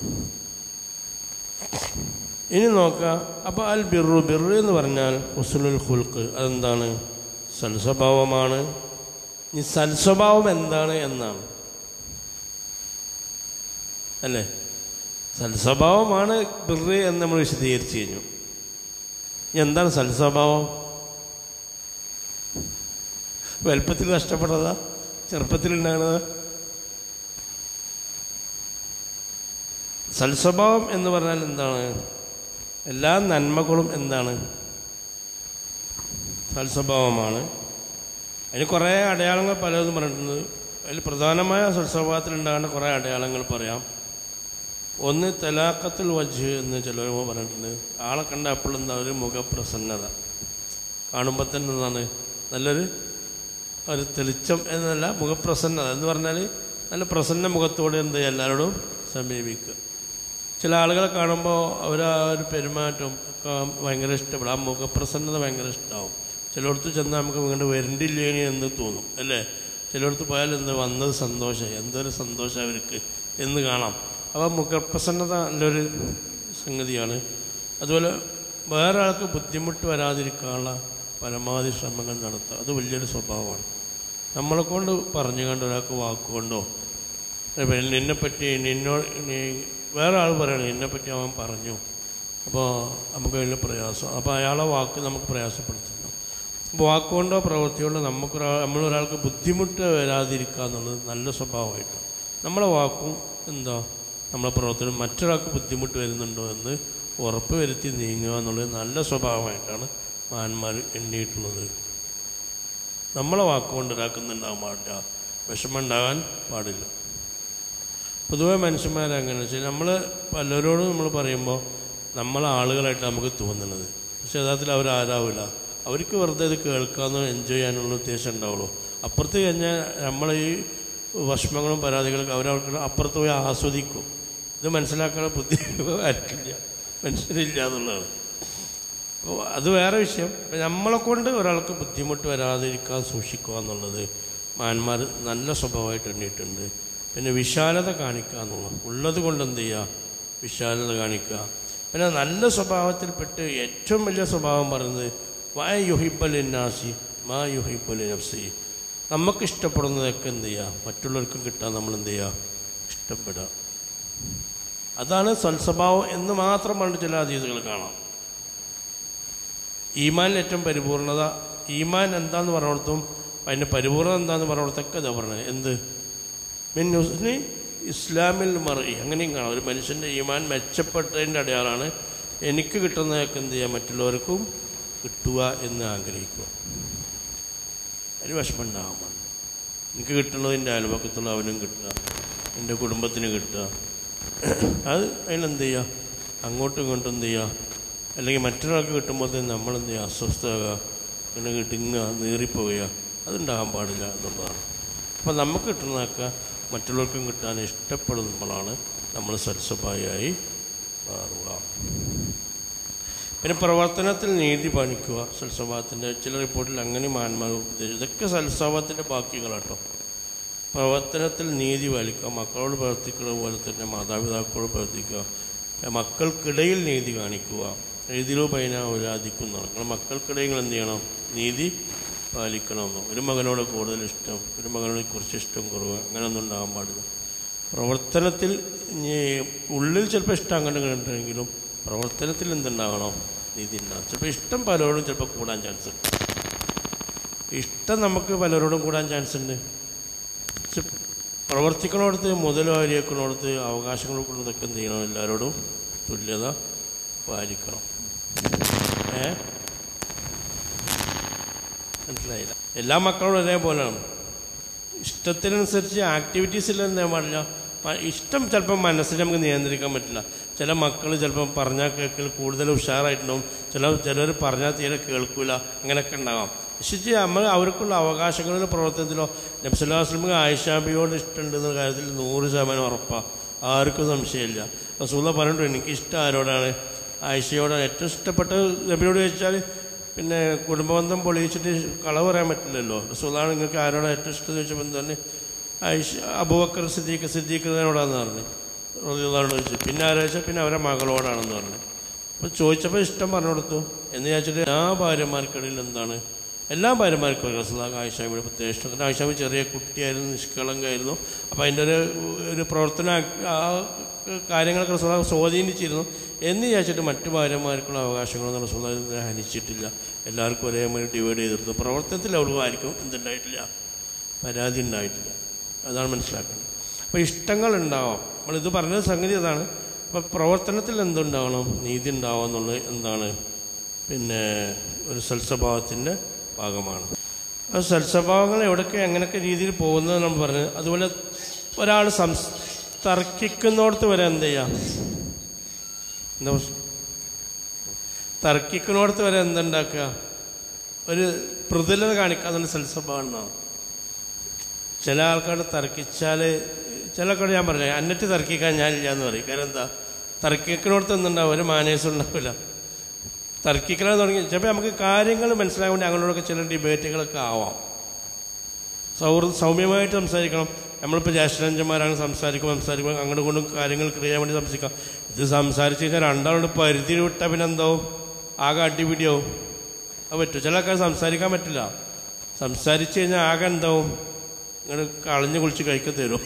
ഇനി നോക്കാം അപ്പോൾ അൽ ബിറു ബിറു എന്ന് പറഞ്ഞാൽ ഹുസ്നുൽ ഹുൽക്ക് അതെന്താണ് സൽസ്വഭാവമാണ് ഇനി സൽസ്വഭാവം എന്താണ് എന്നാണ് അല്ലേ സൽസ്വഭാവമാണ് ബിറ് എന്ന് നമ്മൾ വിശദീകരിച്ചു കഴിഞ്ഞു ഇനി എന്താണ് സൽസ്വഭാവം വലുപ്പത്തിൽ നഷ്ടപ്പെട്ടതാ ചെറുപ്പത്തിൽ ഉണ്ടാകുന്നതാ സൽസ്വഭാവം എന്ന് പറഞ്ഞാൽ എന്താണ് എല്ലാ നന്മകളും എന്താണ് സൽസ്വഭാവമാണ് അതിന് കുറേ അടയാളങ്ങൾ പലതും പറഞ്ഞിട്ടുണ്ട് അതിൽ പ്രധാനമായ സൽസ്വഭാവത്തിൽ ഉണ്ടാകേണ്ട കുറേ അടയാളങ്ങൾ പറയാം ഒന്ന് തലാക്കത്തിൽ വജ് എന്ന് ചിലർ പറഞ്ഞിട്ടുണ്ട് ആളെ കണ്ട അപ്പോഴെന്താ ഒരു മുഖപ്രസന്നത കാണുമ്പോൾ തന്നെ എന്താണ് നല്ലൊരു ഒരു തെളിച്ചം എന്നല്ല മുഖപ്രസന്നത എന്ന് പറഞ്ഞാൽ നല്ല പ്രസന്ന മുഖത്തോടെ എന്ത് ചെയ്യുക എല്ലാവരോടും സമീപിക്കുക ചില ആളുകളെ കാണുമ്പോൾ അവർ ആ ഒരു പെരുമാറ്റം ഒക്കെ ഭയങ്കര ഇഷ്ടപ്പെടും ആ മുഖപ്രസന്നത ഭയങ്കര ഇഷ്ടമാവും ചിലയിടത്ത് ചെന്നാൽ നമുക്ക് വീണ്ടും വരണ്ടില്ലേനി എന്ന് തോന്നും അല്ലേ ചിലയിടത്ത് പോയാൽ എന്ത് വന്നത് സന്തോഷമായി എന്തൊരു സന്തോഷം അവർക്ക് എന്ന് കാണാം അപ്പോൾ മുഖപ്രസന്നത നല്ലൊരു സംഗതിയാണ് അതുപോലെ വേറെ ആൾക്ക് ബുദ്ധിമുട്ട് വരാതിരിക്കാനുള്ള പരമാവധി ശ്രമങ്ങൾ നടത്തുക അത് വലിയൊരു സ്വഭാവമാണ് നമ്മളെ കൊണ്ട് പറഞ്ഞു കണ്ട് ഒരാൾക്ക് വാക്കുകൊണ്ടോ നിന്നെ പറ്റി നിന്നോട് നീ വേറെ ആൾ പറയണം എന്നെ പറ്റി അവൻ പറഞ്ഞു അപ്പോൾ നമുക്ക് വലിയ പ്രയാസം അപ്പോൾ അയാളെ വാക്ക് നമുക്ക് പ്രയാസപ്പെടുത്തുന്നു അപ്പോൾ വാക്കുകൊണ്ടോ പ്രവൃത്തികൊണ്ടോ നമുക്ക് നമ്മളൊരാൾക്ക് ബുദ്ധിമുട്ട് വരാതിരിക്കുക എന്നുള്ളത് നല്ല സ്വഭാവമായിട്ടാണ് നമ്മളെ വാക്കും എന്താ നമ്മളെ പ്രവർത്തനം മറ്റൊരാൾക്ക് ബുദ്ധിമുട്ട് വരുന്നുണ്ടോ എന്ന് ഉറപ്പ് വരുത്തി നീങ്ങുക എന്നുള്ളത് നല്ല സ്വഭാവമായിട്ടാണ് മഹാന്മാർ എണ്ണിയിട്ടുള്ളത് നമ്മളെ വാക്കുകൊണ്ട് ഒരാൾക്കുന്നുണ്ടാകാൻ പാടില്ല വിഷമം ഉണ്ടാകാൻ പാടില്ല പൊതുവെ മനുഷ്യന്മാരങ്ങനെ വെച്ചാൽ നമ്മൾ പലരോടും നമ്മൾ പറയുമ്പോൾ നമ്മളെ ആളുകളായിട്ട് നമുക്ക് തോന്നുന്നത് പക്ഷെ യഥാർത്ഥത്തിൽ അവരാരാവില്ല അവർക്ക് വെറുതെ ഇത് കേൾക്കാമെന്നോ എൻജോയ് ചെയ്യാനുള്ള ഉദ്ദേശം ഉണ്ടാവുള്ളൂ അപ്പുറത്ത് കഴിഞ്ഞാൽ നമ്മളെ ഈ വിഷമങ്ങളും പരാതികളൊക്കെ അവരവർക്ക് അപ്പുറത്ത് പോയി ആസ്വദിക്കും ഇത് മനസ്സിലാക്കാനുള്ള ബുദ്ധി ആർക്കില്ല മനുഷ്യരില്ല എന്നുള്ളതാണ് അപ്പോൾ അത് വേറെ വിഷയം നമ്മളെ കൊണ്ട് ഒരാൾക്ക് ബുദ്ധിമുട്ട് വരാതിരിക്കാൻ സൂക്ഷിക്കുക എന്നുള്ളത് മാന്മാർ നല്ല സ്വഭാവമായിട്ട് എണ്ണിയിട്ടുണ്ട് പിന്നെ വിശാലത കാണിക്കുക എന്നുള്ളത് ഉള്ളത് കൊണ്ട് എന്ത് ചെയ്യുക വിശാലത കാണിക്കുക പിന്നെ നല്ല സ്വഭാവത്തിൽപ്പെട്ട് ഏറ്റവും വലിയ സ്വഭാവം പറയുന്നത് വാ യുഹിബലിനാസി മാ യുഹിബലി നഫ്സി നമുക്ക് ഇഷ്ടപ്പെടുന്നതൊക്കെ എന്ത് ചെയ്യുക മറ്റുള്ളവർക്കും കിട്ടാൻ നമ്മൾ എന്ത് ചെയ്യുക ഇഷ്ടപ്പെടുക അതാണ് സൽസ്വഭാവം എന്ന് മാത്രം പണ്ട് ചില അതീതകൾ കാണാം ഈമാനിൽ ഏറ്റവും പരിപൂർണത ഈമാൻ എന്താന്ന് പറഞ്ഞിടത്തും അതിൻ്റെ പരിപൂർണത എന്താന്ന് പറഞ്ഞിടത്തൊക്കെ ഇതാ പറഞ്ഞത് എന്ത് മിൻ ഹുസ്നി ഇസ്ലാമിൽ മറി അങ്ങനെയും കാണാം ഒരു മനുഷ്യൻ്റെ ഈമാൻ മെച്ചപ്പെട്ടതിൻ്റെ അടയാളാണ് എനിക്ക് കിട്ടുന്നതൊക്കെ എന്ത് ചെയ്യുക മറ്റുള്ളവർക്കും കിട്ടുക എന്ന് ആഗ്രഹിക്കുക അതിന് വിഷമം ഉണ്ടാകാൻ പാടില്ല എനിക്ക് കിട്ടുന്നതിൻ്റെ അയൽപക്കത്തുള്ള അവനും കിട്ടുക എൻ്റെ കുടുംബത്തിന് കിട്ടുക അത് അതിനെന്ത് ചെയ്യുക അങ്ങോട്ടും ഇങ്ങോട്ടും എന്ത് ചെയ്യുക അല്ലെങ്കിൽ മറ്റൊരാൾക്ക് കിട്ടുമ്പോഴത്തേന് നമ്മളെന്ത് ചെയ്യുക അസ്വസ്ഥമാകുക പിന്നെ കിട്ടുക നീറിപ്പോവുക അതുണ്ടാകാൻ പാടില്ല എന്നുള്ളതാണ് അപ്പം നമുക്ക് കിട്ടുന്നതൊക്കെ മറ്റുള്ളവർക്കും കിട്ടാൻ ഇഷ്ടപ്പെടുമ്പോഴാണ് നമ്മൾ സൽസ്വഭാവിയായി മാറുക പിന്നെ പ്രവർത്തനത്തിൽ നീതി പാലിക്കുക സൽസ്വഭാവത്തിൻ്റെ ചില റിപ്പോർട്ടിൽ അങ്ങനെ മാന്മാർ ഉപദേശിച്ചു ഇതൊക്കെ സൽസ്വഭാവത്തിൻ്റെ ബാക്കികളാട്ടോ പ്രവർത്തനത്തിൽ നീതി പാലിക്കുക മക്കളോട് പ്രവർത്തിക്കുന്നത് പോലെ തന്നെ മാതാപിതാക്കളോട് പ്രവർത്തിക്കുക മക്കൾക്കിടയിൽ നീതി കാണിക്കുക എഴുതിലോ പൈന ഒരാധിക്കുന്നതാണ് നിങ്ങൾ മക്കൾക്കിടയിൽ എന്ത് ചെയ്യണം നീതി പാലിക്കണമെന്നോ ഒരു മകനോട് കൂടുതൽ ഇഷ്ടം ഒരു മകനോട് കുറച്ച് ഇഷ്ടം കുറവ് അങ്ങനെയൊന്നും ഉണ്ടാകാൻ പാടില്ല പ്രവർത്തനത്തിൽ ഇനി ഉള്ളിൽ ചിലപ്പോൾ ഇഷ്ടം അങ്ങനെ കണ്ടെങ്കിലും പ്രവർത്തനത്തിൽ എന്തുണ്ടാകണം നീതി ഉണ്ടാകും ചിലപ്പോൾ ഇഷ്ടം പലരോടും ചിലപ്പോൾ കൂടാൻ ചാൻസ് ഉണ്ട് ഇഷ്ടം നമുക്ക് പലരോടും കൂടാൻ ചാൻസ് ഉണ്ട് പക്ഷെ പ്രവർത്തിക്കണോടത്ത് മുതലാരിയേക്കണോടത്ത് അവകാശങ്ങൾ കൊടുത്തൊക്കെ എന്ത് ചെയ്യണം എല്ലാവരോടും തുല്യത പാലിക്കണം ഏ മനസ്സിലായില്ല എല്ലാ മക്കളോടും ഒരേപോലെയാണ് ഇഷ്ടത്തിനനുസരിച്ച് ആക്ടിവിറ്റീസിൽ എന്താ പാടില്ല പ- ഇഷ്ടം ചിലപ്പം മനസ്സിൽ നമുക്ക് നിയന്ത്രിക്കാൻ പറ്റില്ല ചില മക്കൾ ചിലപ്പം പറഞ്ഞാൽ കേൾക്കൽ കൂടുതൽ ഉഷാറായിട്ടുണ്ടാവും ചില ചിലർ പറഞ്ഞാൽ തീരെ കേൾക്കൂല അങ്ങനെയൊക്കെ ഉണ്ടാകാം പക്ഷേ നമ്മൾ അവർക്കുള്ള അവകാശങ്ങളിലോ പ്രവർത്തനത്തിലോ നബ്സുല്ലാസ്ലമിക്ക് ആയിഷാബിയോട് ഇഷ്ടമുണ്ടെന്ന കാര്യത്തിൽ നൂറ് ശതമാനം ഉറപ്പാണ് ആർക്കും സംശയമില്ല റസൂല പറഞ്ഞിട്ടുണ്ട് എനിക്ക് ഇഷ്ടം ആരോടാണ് ആയിഷയോടാണ് ഏറ്റവും ഇഷ്ടപ്പെട്ട നബിയോട് ചോദിച്ചാൽ പിന്നെ കുടുംബബന്ധം പൊളിയിച്ചിട്ട് കളവ് പറയാൻ പറ്റില്ലല്ലോ റസൂലാണ് നിങ്ങൾക്ക് ആരോടാണ് ഏറ്റവും ഇഷ്ടം എന്ന് ചോദിച്ചപ്പോൾ എന്താണ് ആയിഷ അബൂബക്കർ സിദ്ദീഖ് സിദ്ദീഖിനോടാന്ന് പറഞ്ഞു റളിയല്ലാഹു ചോദിച്ചു പിന്നെ ആരാ ചോദിച്ചാൽ പിന്നെ അവരുടെ മകളോടാണെന്ന് പറഞ്ഞു അപ്പോൾ ചോദിച്ചപ്പോൾ ഇഷ്ടം പറഞ്ഞു കൊടുത്തു എന്ന് വിചാരിച്ചിട്ട് എല്ലാ ഭാര്യമാർക്കിടയിൽ എന്താണ് എല്ലാ ഭാര്യമാർക്കും റസൂലാഖ് ആയിഷാബിയുടെ പ്രത്യേക ഇഷ്ടം കാരണം ആയിഷാബി ചെറിയ കുട്ടിയായിരുന്നു നിഷ്കളങ്കായിരുന്നു അപ്പോൾ അതിൻ്റെ ഒരു ഒരു പ്രവർത്തന ആ കാര്യങ്ങളൊക്കെ റസൂലാഖ് സ്വാധീനിച്ചിരുന്നു എന്ന് വിചാരിച്ചിട്ട് മറ്റു ഭാര്യമാർക്കുള്ള അവകാശങ്ങളൊന്നും റസൂലാഖ് ഹനിച്ചിട്ടില്ല എല്ലാവർക്കും ഒരേമാതിരി ഡിവൈഡ് ചെയ്തിരുന്നു പ്രവർത്തനത്തിൽ അവർക്ക് ആർക്കും എന്തുണ്ടായിട്ടില്ല പരാതി ഉണ്ടായിട്ടില്ല അതാണ് മനസ്സിലാക്കേണ്ടത് അപ്പോൾ ഇഷ്ടങ്ങൾ ഉണ്ടാവാം നമ്മളിത് പറഞ്ഞ സംഗതി അതാണ് അപ്പോൾ പ്രവർത്തനത്തിൽ എന്തുണ്ടാവണം നീതി ഉണ്ടാവുക എന്നുള്ളത് എന്താണ് പിന്നെ ഒരു സൽസ്വഭാവത്തിൻ്റെ ഭാഗമാണ് ആ സൽസ്വഭാവങ്ങൾ എവിടെയൊക്കെ എങ്ങനെയൊക്കെ രീതിയിൽ പോകുന്നത് നമ്മൾ പറഞ്ഞത് അതുപോലെ ഒരാൾ സംസ് തർക്കിക്കുന്നിടത്ത് വരെ എന്ത് ചെയ്യാം എന്താ പ്രശ്നം? തർക്കിക്കുന്നിടത്ത് വരെ എന്തുണ്ടാക്കുക ഒരു മൃദുലത കാണിക്കാതെ സൽസ്വഭാവം ഉണ്ടാവും ചില ആൾക്കാർ തർക്കിച്ചാൽ ചില ആൾക്കാർ ഞാൻ പറഞ്ഞു അന്നറ്റ് തർക്കിക്കാൻ ഞാനില്ല എന്ന് പറയും കാരണം എന്താ തർക്കിക്കണോടത്ത് എന്തുണ്ടാവും ഒരു മാനേഴ്സ് ഉണ്ടാവില്ല തർക്കിക്കണം തുടങ്ങി ചിലപ്പോൾ നമുക്ക് കാര്യങ്ങൾ മനസ്സിലാകാൻ വേണ്ടി അങ്ങോട്ടൊക്കെ ചില ഡിബേറ്റുകളൊക്കെ ആവാം സൗഹൃദ സൗമ്യമായിട്ട് സംസാരിക്കണം നമ്മളിപ്പോൾ ജ്യേഷ്ഠരഞ്ജന്മാരാണ് സംസാരിക്കുമ്പോൾ സംസാരിക്കുമ്പോൾ അങ്ങോട്ടും കൊണ്ടും കാര്യങ്ങൾ ചെയ്യാൻ വേണ്ടി സംസാരിക്കാം ഇത് സംസാരിച്ച് കഴിഞ്ഞാൽ രണ്ടാളോട് പരിധി വിട്ടാൽ പിന്നെ എന്താവും ആകെ അടിപിടിയാവും അത് പറ്റും ചില ആൾക്കാർ സംസാരിക്കാൻ പറ്റില്ല സംസാരിച്ച് കഴിഞ്ഞാൽ ആകെ എന്താവും ഇങ്ങനെ കളഞ്ഞു കുളിച്ച് കഴിക്കാൻ തരും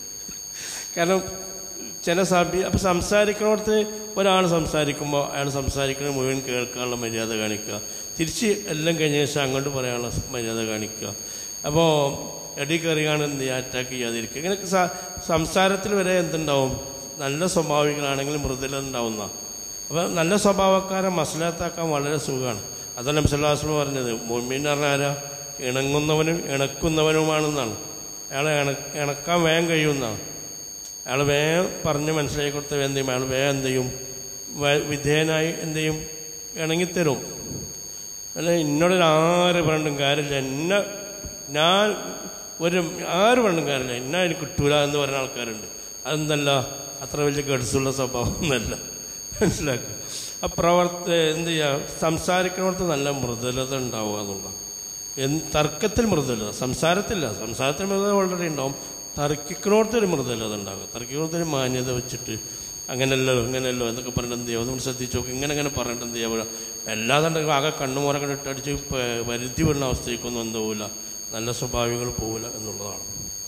കാരണം ചില സഭ അപ്പം സംസാരിക്കുന്നിടത്ത് ഒരാൾ സംസാരിക്കുമ്പോൾ അയാൾ സംസാരിക്കുന്നത് മുഴുവൻ കേൾക്കാനുള്ള മര്യാദ കാണിക്കുക തിരിച്ച് എല്ലാം കഴിഞ്ഞ ശേഷം അങ്ങോട്ട് പറയാനുള്ള മര്യാദ കാണിക്കുക അപ്പോൾ എടി കയറിയാണ് എന്ത് ചെയ്യുക അറ്റാക്ക് ചെയ്യാതിരിക്കുക ഇങ്ങനെ സ- സംസാരത്തിൽ വരെ എന്തുണ്ടാവും നല്ല സ്വഭാവികളാണെങ്കിൽ മൃദുല ഉണ്ടാവുന്ന അപ്പോൾ നല്ല സ്വഭാവക്കാരെ മസലാത്താക്കാൻ വളരെ സുഖമാണ് അതാണ് നബ്സല്ലാസ്ലം പറഞ്ഞത് മുമ്മിൻ പറഞ്ഞ ആരാ ഇണങ്ങുന്നവനും ഇണക്കുന്നവനുമാണെന്നാണ് അയാളെ ഇണ ഇണക്കാൻ വേഗം കഴിയുമെന്നാണ് അയാൾ വേഗം പറഞ്ഞ് മനസ്സിലാക്കി കൊടുത്ത എന്ത് ചെയ്യും അയാൾ വേഗം എന്ത് ചെയ്യും വ- വിധേയനായി എന്ത് ചെയ്യും ഇണങ്ങിത്തരും അല്ല എന്നോടൊരു ആര് പറഞ്ഞിട്ടും കാര്യമില്ല എന്നെ ഞാൻ ഒരു ആര് പറഞ്ഞിട്ടും കാര്യമില്ല എന്നെ എനിക്ക് കിട്ടൂല എന്ന് പറയുന്ന ആൾക്കാരുണ്ട് അതെന്തല്ല അത്ര വലിയ ഗഡ്സുള്ള സ്വഭാവം ഒന്നല്ല മനസ്സിലാക്കുക ആ പ്രവർത്ത എന്ത് ചെയ്യുക സംസാരിക്കുന്നിടത്ത് നല്ല മൃദുലത ഉണ്ടാവുക എന്നുള്ള എന്ത് തർക്കത്തിൽ മൃദുലത സംസാരത്തില്ല സംസാരത്തിൽ മൃദുലത വളരെ ഉണ്ടാവും തർക്കിക്കണോടത്ത് ഒരു മൃദുലത ഉണ്ടാകും തർക്കിക്കണോടത്ത് ഒരു മാന്യത വെച്ചിട്ട് അങ്ങനെയല്ലോ ഇങ്ങനെയല്ലോ എന്നൊക്കെ പറഞ്ഞിട്ട് എന്ത് ചെയ്യുക നമ്മൾ ശ്രദ്ധിച്ചു നോക്കും ഇങ്ങനെ ഇങ്ങനെ പറഞ്ഞിട്ട് എന്ത് ചെയ്യുക അല്ലാതെ ആകെ കണ്ണുമോറൊക്കെ ഇട്ടടിച്ച് പ- വരുത്തി വിടുന്ന അവസ്ഥയ്ക്കൊന്നും എന്താവില്ല നല്ല സ്വഭാവികൾ പോവില്ല എന്നുള്ളതാണ്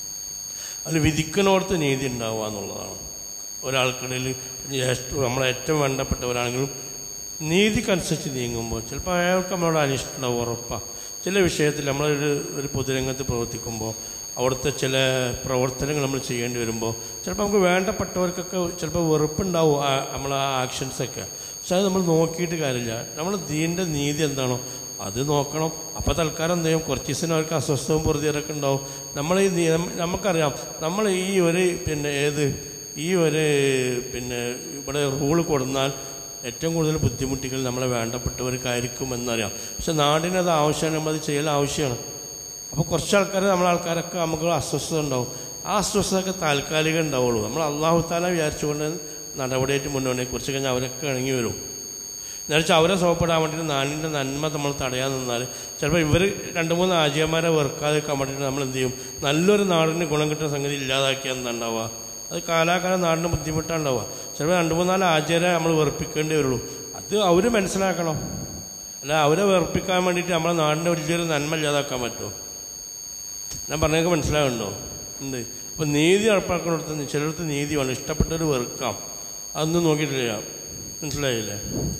അതിൽ വിധിക്കണോടത്ത് നീതി ഉണ്ടാവുക എന്നുള്ളതാണ് ഒരാൾക്കിടയിൽ ജ്യേഷ്ഠ നമ്മളെ ഏറ്റവും വേണ്ടപ്പെട്ടവരാണെങ്കിലും നീതിക്കനുസരിച്ച് നീങ്ങുമ്പോൾ ചിലപ്പോൾ അയാൾക്ക് നമ്മളോട് അനിഷ്ടം ഉണ്ടാവും ഉറപ്പാണ് ചില വിഷയത്തിൽ നമ്മളൊരു ഒരു പൊതുരംഗത്ത് പ്രവർത്തിക്കുമ്പോൾ അവിടുത്തെ ചില പ്രവർത്തനങ്ങൾ നമ്മൾ ചെയ്യേണ്ടി വരുമ്പോൾ ചിലപ്പോൾ നമുക്ക് വേണ്ടപ്പെട്ടവർക്കൊക്കെ ചിലപ്പോൾ വെറുപ്പുണ്ടാവും ആ നമ്മളെ ആ ആക്ഷൻസൊക്കെ പക്ഷെ അത് നമ്മൾ നോക്കിയിട്ട് കാര്യമില്ല നമ്മൾ ദീൻ്റെ നീതി എന്താണോ അത് നോക്കണം അപ്പോൾ തൽക്കാലം എന്ത് ചെയ്യും കുറച്ച് ദിവസം അവർക്ക് അസ്വസ്ഥവും പൊറുതിയൊക്കെ ഉണ്ടാവും നമ്മൾ ഈ നിയമം നമുക്കറിയാം നമ്മൾ ഈ ഒരു പിന്നെ ഏത് ഈ ഒരു പിന്നെ ഇവിടെ റൂൾ കൊടുന്നാൽ ഏറ്റവും കൂടുതൽ ബുദ്ധിമുട്ടികൾ നമ്മളെ വേണ്ടപ്പെട്ടവർക്കായിരിക്കും എന്നറിയാം പക്ഷെ നാടിനത് ആവശ്യമാണ് നമ്മളത് ചെയ്യൽ ആവശ്യമാണ് അപ്പോൾ കുറച്ച് ആൾക്കാർ നമ്മളെ ആൾക്കാരൊക്കെ നമുക്ക് അസ്വസ്ഥത ഉണ്ടാവും ആ അസ്വസ്ഥതയൊക്കെ താൽക്കാലികം ഉണ്ടാവുള്ളൂ നമ്മൾ അള്ളാഹു താല വിചാരിച്ചുകൊണ്ട് നടപടിയായിട്ട് മുന്നോട്ട് കുറച്ച് കഴിഞ്ഞാൽ അവരൊക്കെ ഇണങ്ങി വരും എന്നുവെച്ചാൽ അവരെ സോപ്പിടാൻ വേണ്ടിയിട്ട് നാടിൻ്റെ നന്മ നമ്മൾ തടയാൻ നിന്നാൽ ചിലപ്പോൾ ഇവർ രണ്ട് മൂന്ന് ആചാര്യന്മാരെ വെറുക്കാതിരിക്കാൻ വേണ്ടിയിട്ട് നമ്മൾ എന്ത് ചെയ്യും നല്ലൊരു നാടിന് ഗുണം കിട്ടുന്ന സംഗതി ഇല്ലാതാക്കിയാൽ എന്താ ഉണ്ടാവുക അത് കാലാകാലം നാടിന് ബുദ്ധിമുട്ടുണ്ടാവുക ചിലപ്പോൾ രണ്ട് മൂന്നാല് ആചാര്യ നമ്മൾ വെറുപ്പിക്കേണ്ടി വരുള്ളൂ അത് അവർ മനസ്സിലാക്കണം അല്ല അവരെ വെറുപ്പിക്കാൻ വേണ്ടിയിട്ട് നമ്മളെ നാടിൻ്റെ വലിയൊരു നന്മ ഇല്ലാതാക്കാൻ പറ്റുമോ ഞാൻ പറഞ്ഞതൊക്കെ മനസ്സിലാകുന്നുണ്ടോ ഉണ്ട് അപ്പൊ നീതി നടപ്പാക്കുന്നിടത്ത് ചിലർക്ക് നീതി വേണം ഇഷ്ടപ്പെട്ടവർ വെറുക്കാം അതൊന്നും നോക്കിയിട്ടില്ല മനസ്സിലായില്ലേ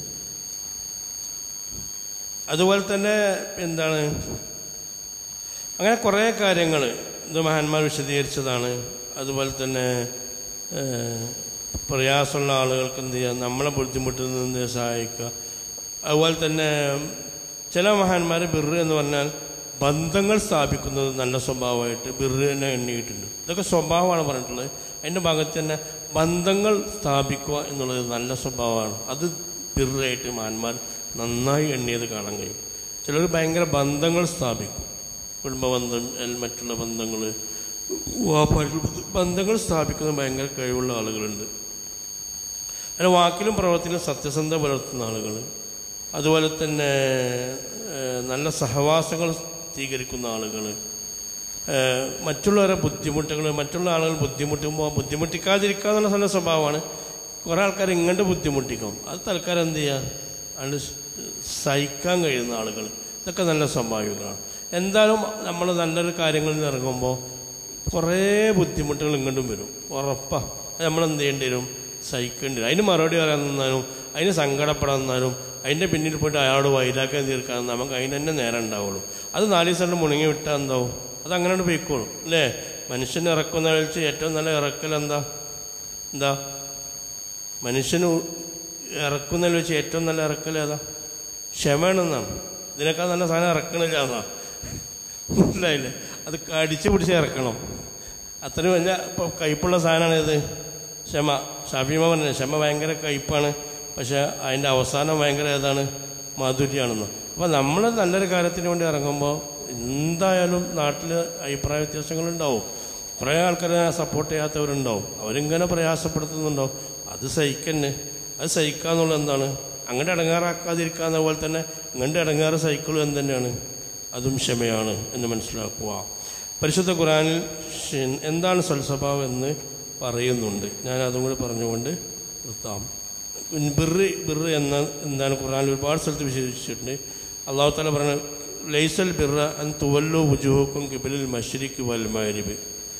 അതുപോലെ തന്നെ എന്താണ് അങ്ങനെ കുറേ കാര്യങ്ങൾ ഇത് മഹാന്മാർ വിശദീകരിച്ചതാണ് അതുപോലെ തന്നെ ഏഹ്, പ്രയാസമുള്ള ആളുകൾക്ക് എന്ത് ചെയ്യുക നമ്മളെ ബുദ്ധിമുട്ടിൽ നിന്ന് സഹായിക്കുക അതുപോലെ തന്നെ ചില മഹാന്മാർ ബിറ് എന്ന് പറഞ്ഞാൽ ബന്ധങ്ങൾ സ്ഥാപിക്കുന്നത് നല്ല സ്വഭാവമായിട്ട് ബിറിനെ എണ്ണിയിട്ടുണ്ട് ഇതൊക്കെ സ്വഭാവമാണ് പറഞ്ഞിട്ടുള്ളത് അതിൻ്റെ ഭാഗത്ത് തന്നെ ബന്ധങ്ങൾ സ്ഥാപിക്കുക എന്നുള്ളത് നല്ല സ്വഭാവമാണ് അത് ബിറായിട്ട് മഹാന്മാർ നന്നായി എണ്ണിയത് കാണാൻ കഴിയും ചിലർ ഭയങ്കര ബന്ധങ്ങൾ സ്ഥാപിക്കും കുടുംബബന്ധം എൽ- മറ്റുള്ള ബന്ധങ്ങൾ വാപ്പായിട്ടുള്ള ബന്ധം- ബന്ധങ്ങൾ സ്ഥാപിക്കുന്ന ഭയങ്കര കഴിവുള്ള ആളുകളുണ്ട് അങ്ങനെ വാക്കിലും പ്രവർത്തിയിലും സത്യസന്ധത പുലർത്തുന്ന ആളുകൾ അതുപോലെ തന്നെ ഏഹ്, നല്ല സഹവാസങ്ങൾ സ്വീകരിക്കുന്ന ആളുകൾ മറ്റുള്ളവരെ ബുദ്ധിമുട്ടുകൾ മറ്റുള്ള ആളുകൾ ബുദ്ധിമുട്ടുമ്പോൾ ബുദ്ധിമുട്ടിക്കാതിരിക്കുക എന്നുള്ള നല്ല സ്വഭാവമാണ് കുറേ ആൾക്കാർ ഇങ്ങോട്ട് ബുദ്ധിമുട്ടിക്കും അത് തൽക്കാലം എന്ത് ചെയ്യുക അത് സഹിക്കാൻ കഴിയുന്ന ആളുകൾ ഇതൊക്കെ നല്ല സ്വാഭാവികമാണ് എന്തായാലും നമ്മൾ നല്ലൊരു കാര്യങ്ങളിൽ നിന്ന് ഇറങ്ങുമ്പോൾ കുറേ ബുദ്ധിമുട്ടുകൾ ഇങ്ങോട്ടും വരും ഉറപ്പാ അത് നമ്മൾ എന്ത് ചെയ്യേണ്ടി വരും സഹിക്കേണ്ടി വരും അതിന് മറുപടി പറയാൻ നിന്നാലും അതിന് സങ്കടപ്പെടാൻ നിന്നാലും അതിൻ്റെ പിന്നിൽ പോയിട്ട് അയാളോട് വൈരാഗ്യം തീർക്കാൻ നമുക്ക് അതിന് തന്നെ നേരം ഉണ്ടാവുള്ളൂ അത് നാല് ദിവസം കൊണ്ട് മുണങ്ങി വിട്ടാൽ എന്താവും അത് അങ്ങനെ പോയിക്കോളും അല്ലേ മനുഷ്യന് ഇറക്കുന്ന വെച്ച് ഏറ്റവും നല്ല ഇറക്കൽ എന്താ എന്താ മനുഷ്യന് ഇറക്കുന്നതിൽ വെച്ച് ഏറ്റവും നല്ല ഇറക്കൽ ഏതാ ക്ഷമയാണെന്നാണ് ഇതിനേക്കാൾ നല്ല സാധനം ഇറക്കണില്ല എന്നാ മനസ്സിലായില്ലേ അത് കടിച്ചു പിടിച്ച് ഇറക്കണം അത്രയും വലിയ ഇപ്പം കയ്പുള്ള സാധനമാണ് ഇത് ക്ഷമ ഷാഫിമ പറഞ്ഞത് ക്ഷമ ഭയങ്കര കയ്പാണ് പക്ഷെ അതിൻ്റെ അവസാനം ഭയങ്കര ഏതാണ് മാധുര്യമാണെന്ന് അപ്പം നമ്മൾ നല്ലൊരു കാര്യത്തിന് വേണ്ടി ഇറങ്ങുമ്പോൾ എന്തായാലും നാട്ടിൽ അഭിപ്രായ വ്യത്യാസങ്ങളുണ്ടാവും കുറേ ആൾക്കാരെ സപ്പോർട്ട് ചെയ്യാത്തവരുണ്ടാവും അവരിങ്ങനെ പ്രയാസപ്പെടുത്തുന്നുണ്ടാവും അത് സഹിക്കന്നെ അത് സഹിക്കാന്നുള്ളത് എന്താണ് അങ്ങോട്ട് ഇടങ്ങാറാക്കാതിരിക്കാന്ന പോലെ തന്നെ ഇങ്ങോട്ട് ഇടങ്ങാറ് സൈക്കിളും എന്ത് തന്നെയാണ് അതും ക്ഷമയാണ് എന്ന് മനസ്സിലാക്കുക പരിശുദ്ധ ഖുറാനിൽ ഷ്- എന്താണ് സൽസ്വഭാവം എന്ന് പറയുന്നുണ്ട് ഞാൻ അതും കൂടി പറഞ്ഞുകൊണ്ട് നിർത്താം ബിറ് ബിറ് എന്ന എന്താണ് ഖുറാനിൽ ഒരുപാട് സ്ഥലത്ത് വിശേഷിച്ചിട്ടുണ്ട് അള്ളാഹു താല പറഞ്ഞ ലൈസൽ ബിറ അൻ തുവല്ലു വുജുഹുക്കും കിബിലിൽ മഷരിക്ക് വൽ മഗ്രിബ്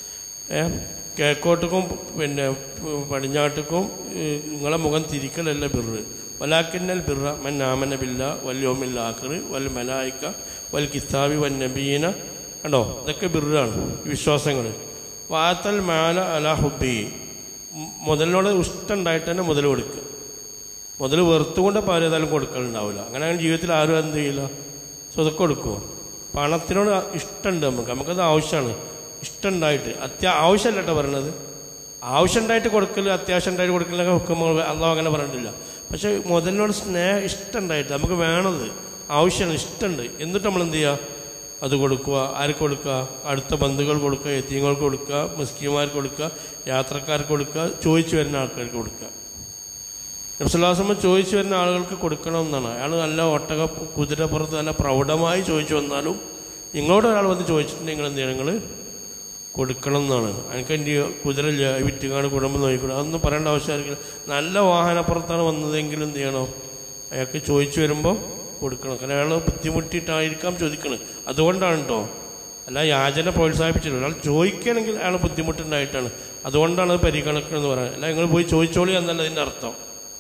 ഏ കിഴക്കോട്ടുക്കും പിന്നെ പ- പടിഞ്ഞാട്ടുക്കും ഏ, നിങ്ങളെ മുഖം തിരിക്കലല്ല ബിറ് വലാക്കിന്നൽ ബിറ മൻ ആമന ബില്ല വൽ യോമിൽ ആഖിർ വൽ മലായിക്ക വൽ കിതാബി വൻ നബീന കണ്ടോ ഇതൊക്കെ ബിറാണ് വിശ്വാസങ്ങൾ വാത്തൽ മാല അല ഹുബി മുതലിനോട് ഇഷ്ടം ഉണ്ടായിട്ട് തന്നെ മുതൽ കൊടുക്കുക മുതൽ വെറുത്തുകൊണ്ട് പാല് ഏതായാലും കൊടുക്കലുണ്ടാവില്ല അങ്ങനെ അങ്ങനെ ജീവിതത്തിൽ ആരും എന്ത് ചെയ്യില്ല സ്വതക്കം കൊടുക്കുമോ പണത്തിനോട് ഇഷ്ടമുണ്ട് നമുക്ക് നമുക്കത് ആവശ്യമാണ് ഇഷ്ടം ഉണ്ടായിട്ട് അത്യാ ആവശ്യമല്ല കേട്ടോ പറയണത് ആവശ്യം ഉണ്ടായിട്ട് കൊടുക്കല് അത്യാവശ്യം ഉണ്ടായിട്ട് കൊടുക്കലൊക്കെ ഹുക്കുമ്പോൾ അള്ളാഹ് അങ്ങനെ പറഞ്ഞിട്ടില്ല പക്ഷെ മുതലിനോട് സ്നേഹം ഇഷ്ടം ഉണ്ടായിട്ട് നമുക്ക് വേണത് ആവശ്യമാണ് ഇഷ്ടമുണ്ട് എന്നിട്ട് നമ്മൾ എന്ത് ചെയ്യുക അത് കൊടുക്കുക ആർക്ക് കൊടുക്കുക അടുത്ത ബന്ധുക്കൾ കൊടുക്കുക എത്തിയങ്ങൾക്ക് കൊടുക്കുക മുസ്ലിംമാർക്ക് കൊടുക്കുക യാത്രക്കാർക്ക് കൊടുക്കുക ചോദിച്ചു വരുന്ന ആൾക്കാർക്ക് കൊടുക്കുക നബ്സുല്ലാസമ്മ ചോദിച്ചു വരുന്ന ആളുകൾക്ക് കൊടുക്കണം എന്നാണ് അയാൾ നല്ല ഒട്ടക കുതിരപ്പുറത്ത് നല്ല പ്രൗഢമായി ചോദിച്ചു വന്നാലും നിങ്ങളോട് ഒരാൾ വന്ന് ചോദിച്ചിട്ടുണ്ടെങ്കിൽ നിങ്ങൾ എന്ത് ചെയ്യണം നിങ്ങൾ കൊടുക്കണം എന്നാണ് എനിക്ക് എൻ്റെ കുതിരയില്ല വിറ്റുകാട് കുടുംബം നോക്കിക്കൂടെ അതൊന്നും പറയേണ്ട ആവശ്യമായിരിക്കില്ല നല്ല വാഹനപ്പുറത്താണ് വന്നതെങ്കിൽ എന്ത് ചെയ്യണം അയാൾക്ക് ചോദിച്ചു വരുമ്പോൾ കൊടുക്കണം കാരണം അയാൾ ബുദ്ധിമുട്ടിയിട്ടായിരിക്കാം ചോദിക്കണത് അതുകൊണ്ടാണ് കേട്ടോ അല്ല യാചന പ്രോത്സാഹിപ്പിച്ചില്ല ഒരാൾ ചോദിക്കുകയാണെങ്കിൽ അയാൾ ബുദ്ധിമുട്ടുണ്ടായിട്ടാണ് അതുകൊണ്ടാണ് അത് പരിഗണിക്കണമെന്ന് പറയുന്നത് അല്ല നിങ്ങൾ പോയി ചോദിച്ചോളി എന്നല്ല അതിൻ്റെ അർത്ഥം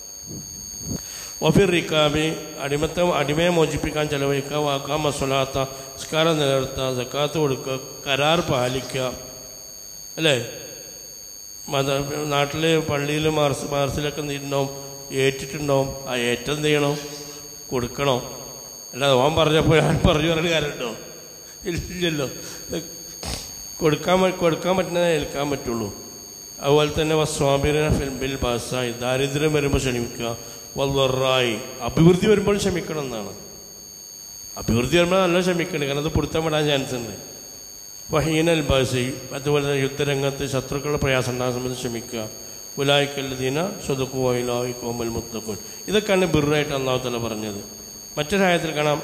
ഒഫിർ റിക്കാബി അടിമത്തെ അടിമയെ മോചിപ്പിക്കാൻ ചെലവഴിക്കുക വാക്കാം മസൊലാത്ത സ്കാരം നിലനിർത്തുക സക്കാത്ത് കൊടുക്കുക കരാർ പാലിക്കുക അല്ലേ മത നാട്ടിൽ പള്ളിയിൽ മാർസ് മാർസിലൊക്കെ നീട്ടുണ്ടാവും ഏറ്റിട്ടുണ്ടാവും ആ ഏറ്റം എന്ത് ചെയ്യണം കൊടുക്കണം അല്ലാതെ ഓൻ പറഞ്ഞപ്പോൾ ഞാൻ പറഞ്ഞു പറഞ്ഞ കാര്യമുണ്ടോ ഇല്ലല്ലോ ഇത് കൊടുക്കാൻ പ- കൊടുക്കാൻ പറ്റുന്നതേ ഏൽക്കാൻ പറ്റുള്ളൂ അതുപോലെ തന്നെ സ്വാമിന ഫിൽമിൽ പാസ്സായി ദാരിദ്ര്യം വരുമ്പോൾ ക്ഷമിക്കുക വല്ലറായി അഭിവൃദ്ധി വരുമ്പോൾ ക്ഷമിക്കണം എന്നാണ് അഭിവൃദ്ധി വരുമ്പോൾ നല്ല ക്ഷമിക്കണം കാരണം അത് പൊടുത്തം വിടാൻ ചാൻസ് ഉണ്ട് വഹീനൽ ബാസി അതുപോലെ തന്നെ യുദ്ധരംഗത്ത് ശത്രുക്കളുടെ പ്രയാസം ഉണ്ടാകുന്ന സമയത്ത് ക്ഷമിക്കുക ഉലായിക്കല്ലദീന സ്വതുക്കു വൈലായി കോമൽ മുത്തക്കുൻ ഇതൊക്കെയാണ് ബിറായിട്ട് അള്ളാഹു തല പറഞ്ഞത് മറ്റൊരായത്തിൽ കാണാം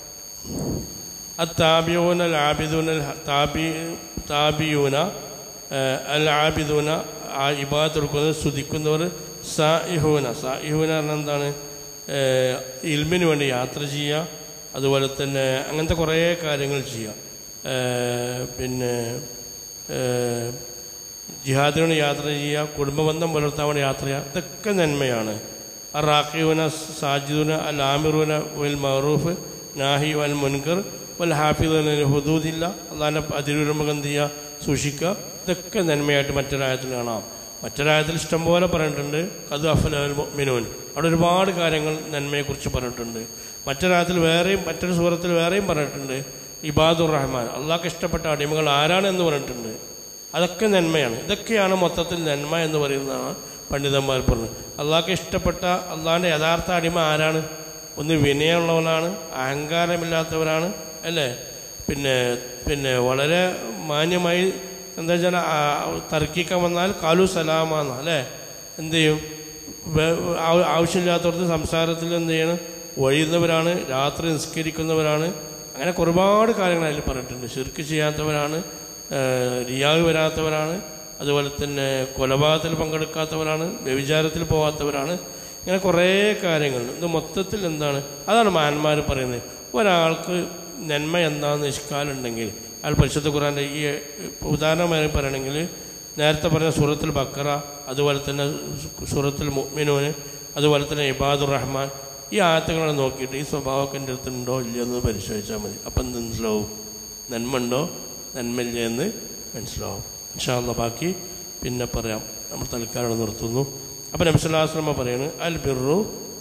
التابعون العابدون التابي താബിയൂന അൽ ആബിദൂന ആ ഇബാദത്ത് എടുക്കുന്നത് സ്തുതിക്കുന്നവർ സായിഹൂന സായിഹൂന പറഞ്ഞാൽ എന്താണ് ഏഹ്, ഇൽമിന് വേണ്ടി യാത്ര ചെയ്യുക അതുപോലെ തന്നെ അങ്ങനത്തെ കുറേ കാര്യങ്ങൾ ചെയ്യുക ഏഹ്, പിന്നെ ഏഹ്, ജിഹാദിന് വേണ്ടി യാത്ര ചെയ്യുക കുടുംബബന്ധം പുലർത്താൻ വേണ്ടി യാത്ര ചെയ്യുക ഇതൊക്കെ നന്മയാണ് അറാഖിയുന സാജിദുന അൽ ആമിറുന വൽ മറൂഫ് നാഹി വൽ മുൻകർ വൽ ഹാഫിദുന ഹുദൂദില്ല അള്ളാഹിൻ്റെ അതിരുവരുമ്പോൾ എന്ത് ചെയ്യുക സൂക്ഷിക്കുക ഇതൊക്കെ നന്മയായിട്ട് മറ്റൊരായത്തിൽ കാണാം മറ്റൊരായത്തിൽ ഇഷ്ടംപോലെ പറഞ്ഞിട്ടുണ്ട് അത് അഫൽ മിനൂൻ അവിടെ ഒരുപാട് കാര്യങ്ങൾ നന്മയെക്കുറിച്ച് പറഞ്ഞിട്ടുണ്ട് മറ്റൊരായത്തിൽ വേറെയും മറ്റൊരു സൂറത്തിൽ വേറെയും പറഞ്ഞിട്ടുണ്ട് ഇബാദുർ റഹ്മാൻ അള്ളാഹ്ക്ക് ഇഷ്ടപ്പെട്ട അടിമകൾ ആരാണ് എന്ന് പറഞ്ഞിട്ടുണ്ട് അതൊക്കെ നന്മയാണ് ഇതൊക്കെയാണ് മൊത്തത്തിൽ നന്മ എന്ന് പറയുന്നതാണ് പണ്ഡിതന്മാർ പറഞ്ഞത് അള്ളാഹ്ക്ക് ഇഷ്ടപ്പെട്ട അള്ളാഹിൻ്റെ യഥാർത്ഥ അടിമ ആരാണ് ഒന്ന് വിനയമുള്ളവനാണ് അഹങ്കാരമില്ലാത്തവരാണ് അല്ലേ പിന്നെ പിന്നെ വളരെ മാന്യമായി എന്താ വെച്ചാൽ തർക്കിക്കാൻ വന്നാൽ കാലു സലാമാന്ന് അല്ലേ എന്ത് ചെയ്യും വേ- ആ- ആവശ്യമില്ലാത്തവർക്ക് സംസാരത്തിൽ എന്ത് ചെയ്യണം വഴിയുന്നവരാണ് രാത്രി നിസ്കരിക്കുന്നവരാണ് അങ്ങനെ ഒരുപാട് കാര്യങ്ങൾ അതിൽ പറഞ്ഞിട്ടുണ്ട് ശിർക്ക് ചെയ്യാത്തവരാണ് ഏഹ് റിയാവ് വരാത്തവരാണ് അതുപോലെ തന്നെ കൊലപാതകത്തിൽ പങ്കെടുക്കാത്തവരാണ് വ്യഭിചാരത്തിൽ പോകാത്തവരാണ് ഇങ്ങനെ കുറേ കാര്യങ്ങൾ ഇത് മൊത്തത്തിൽ എന്താണ് അതാണ് മാന്മാർ പറയുന്നത് ഒരാൾക്ക് നന്മ എന്താണെന്ന് നിഷ്കാലുണ്ടെങ്കിൽ അയാൾ പരിശുദ്ധ ഖുറാൻ്റെ ഈ ഉദാഹരണമായി പറയണമെങ്കിൽ നേരത്തെ പറഞ്ഞ സൂറത്തുൽ ബക്കറ അതുപോലെ തന്നെ സൂറത്തുൽ മുഅ്മിനൂന് അതുപോലെ തന്നെ ഇബാദുർ റഹ്മാൻ ഈ ആയത്തുകളെ നോക്കിയിട്ട് ഈ സ്വഭാവമൊക്കെ എൻ്റെ അടുത്തുണ്ടോ ഇല്ലയെന്ന് പരിശോധിച്ചാൽ മതി അപ്പം എന്ത് മനസ്സിലാവും നന്മ ഉണ്ടോ നന്മയില്ല എന്ന് മനസ്സിലാവും ഇൻഷാല്ല ബാക്കി പിന്നെ പറയാം നമ്മൾ തൽക്കാലം നിർത്തുന്നു അപ്പം നബ്സുല്ലാസ്ലമ പറയാണ് അൽ ബിറു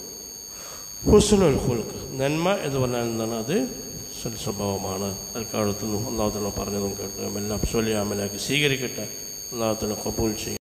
ഹുസ്നുൽ ഖുൽക്ക് നന്മ എന്ന് പറഞ്ഞാൽ എന്താണ് അത് സൽ സ്വഭാവമാണ് തൽക്കാലത്തുനിന്നും അള്ളാഹു തന്നെ പറഞ്ഞതും കേട്ട് എല്ലാം സ്വലിയാമലാക്കി സ്വീകരിക്കട്ടെ അള്ളാഹു തന്നെ കബൂൽ ചെയ്യും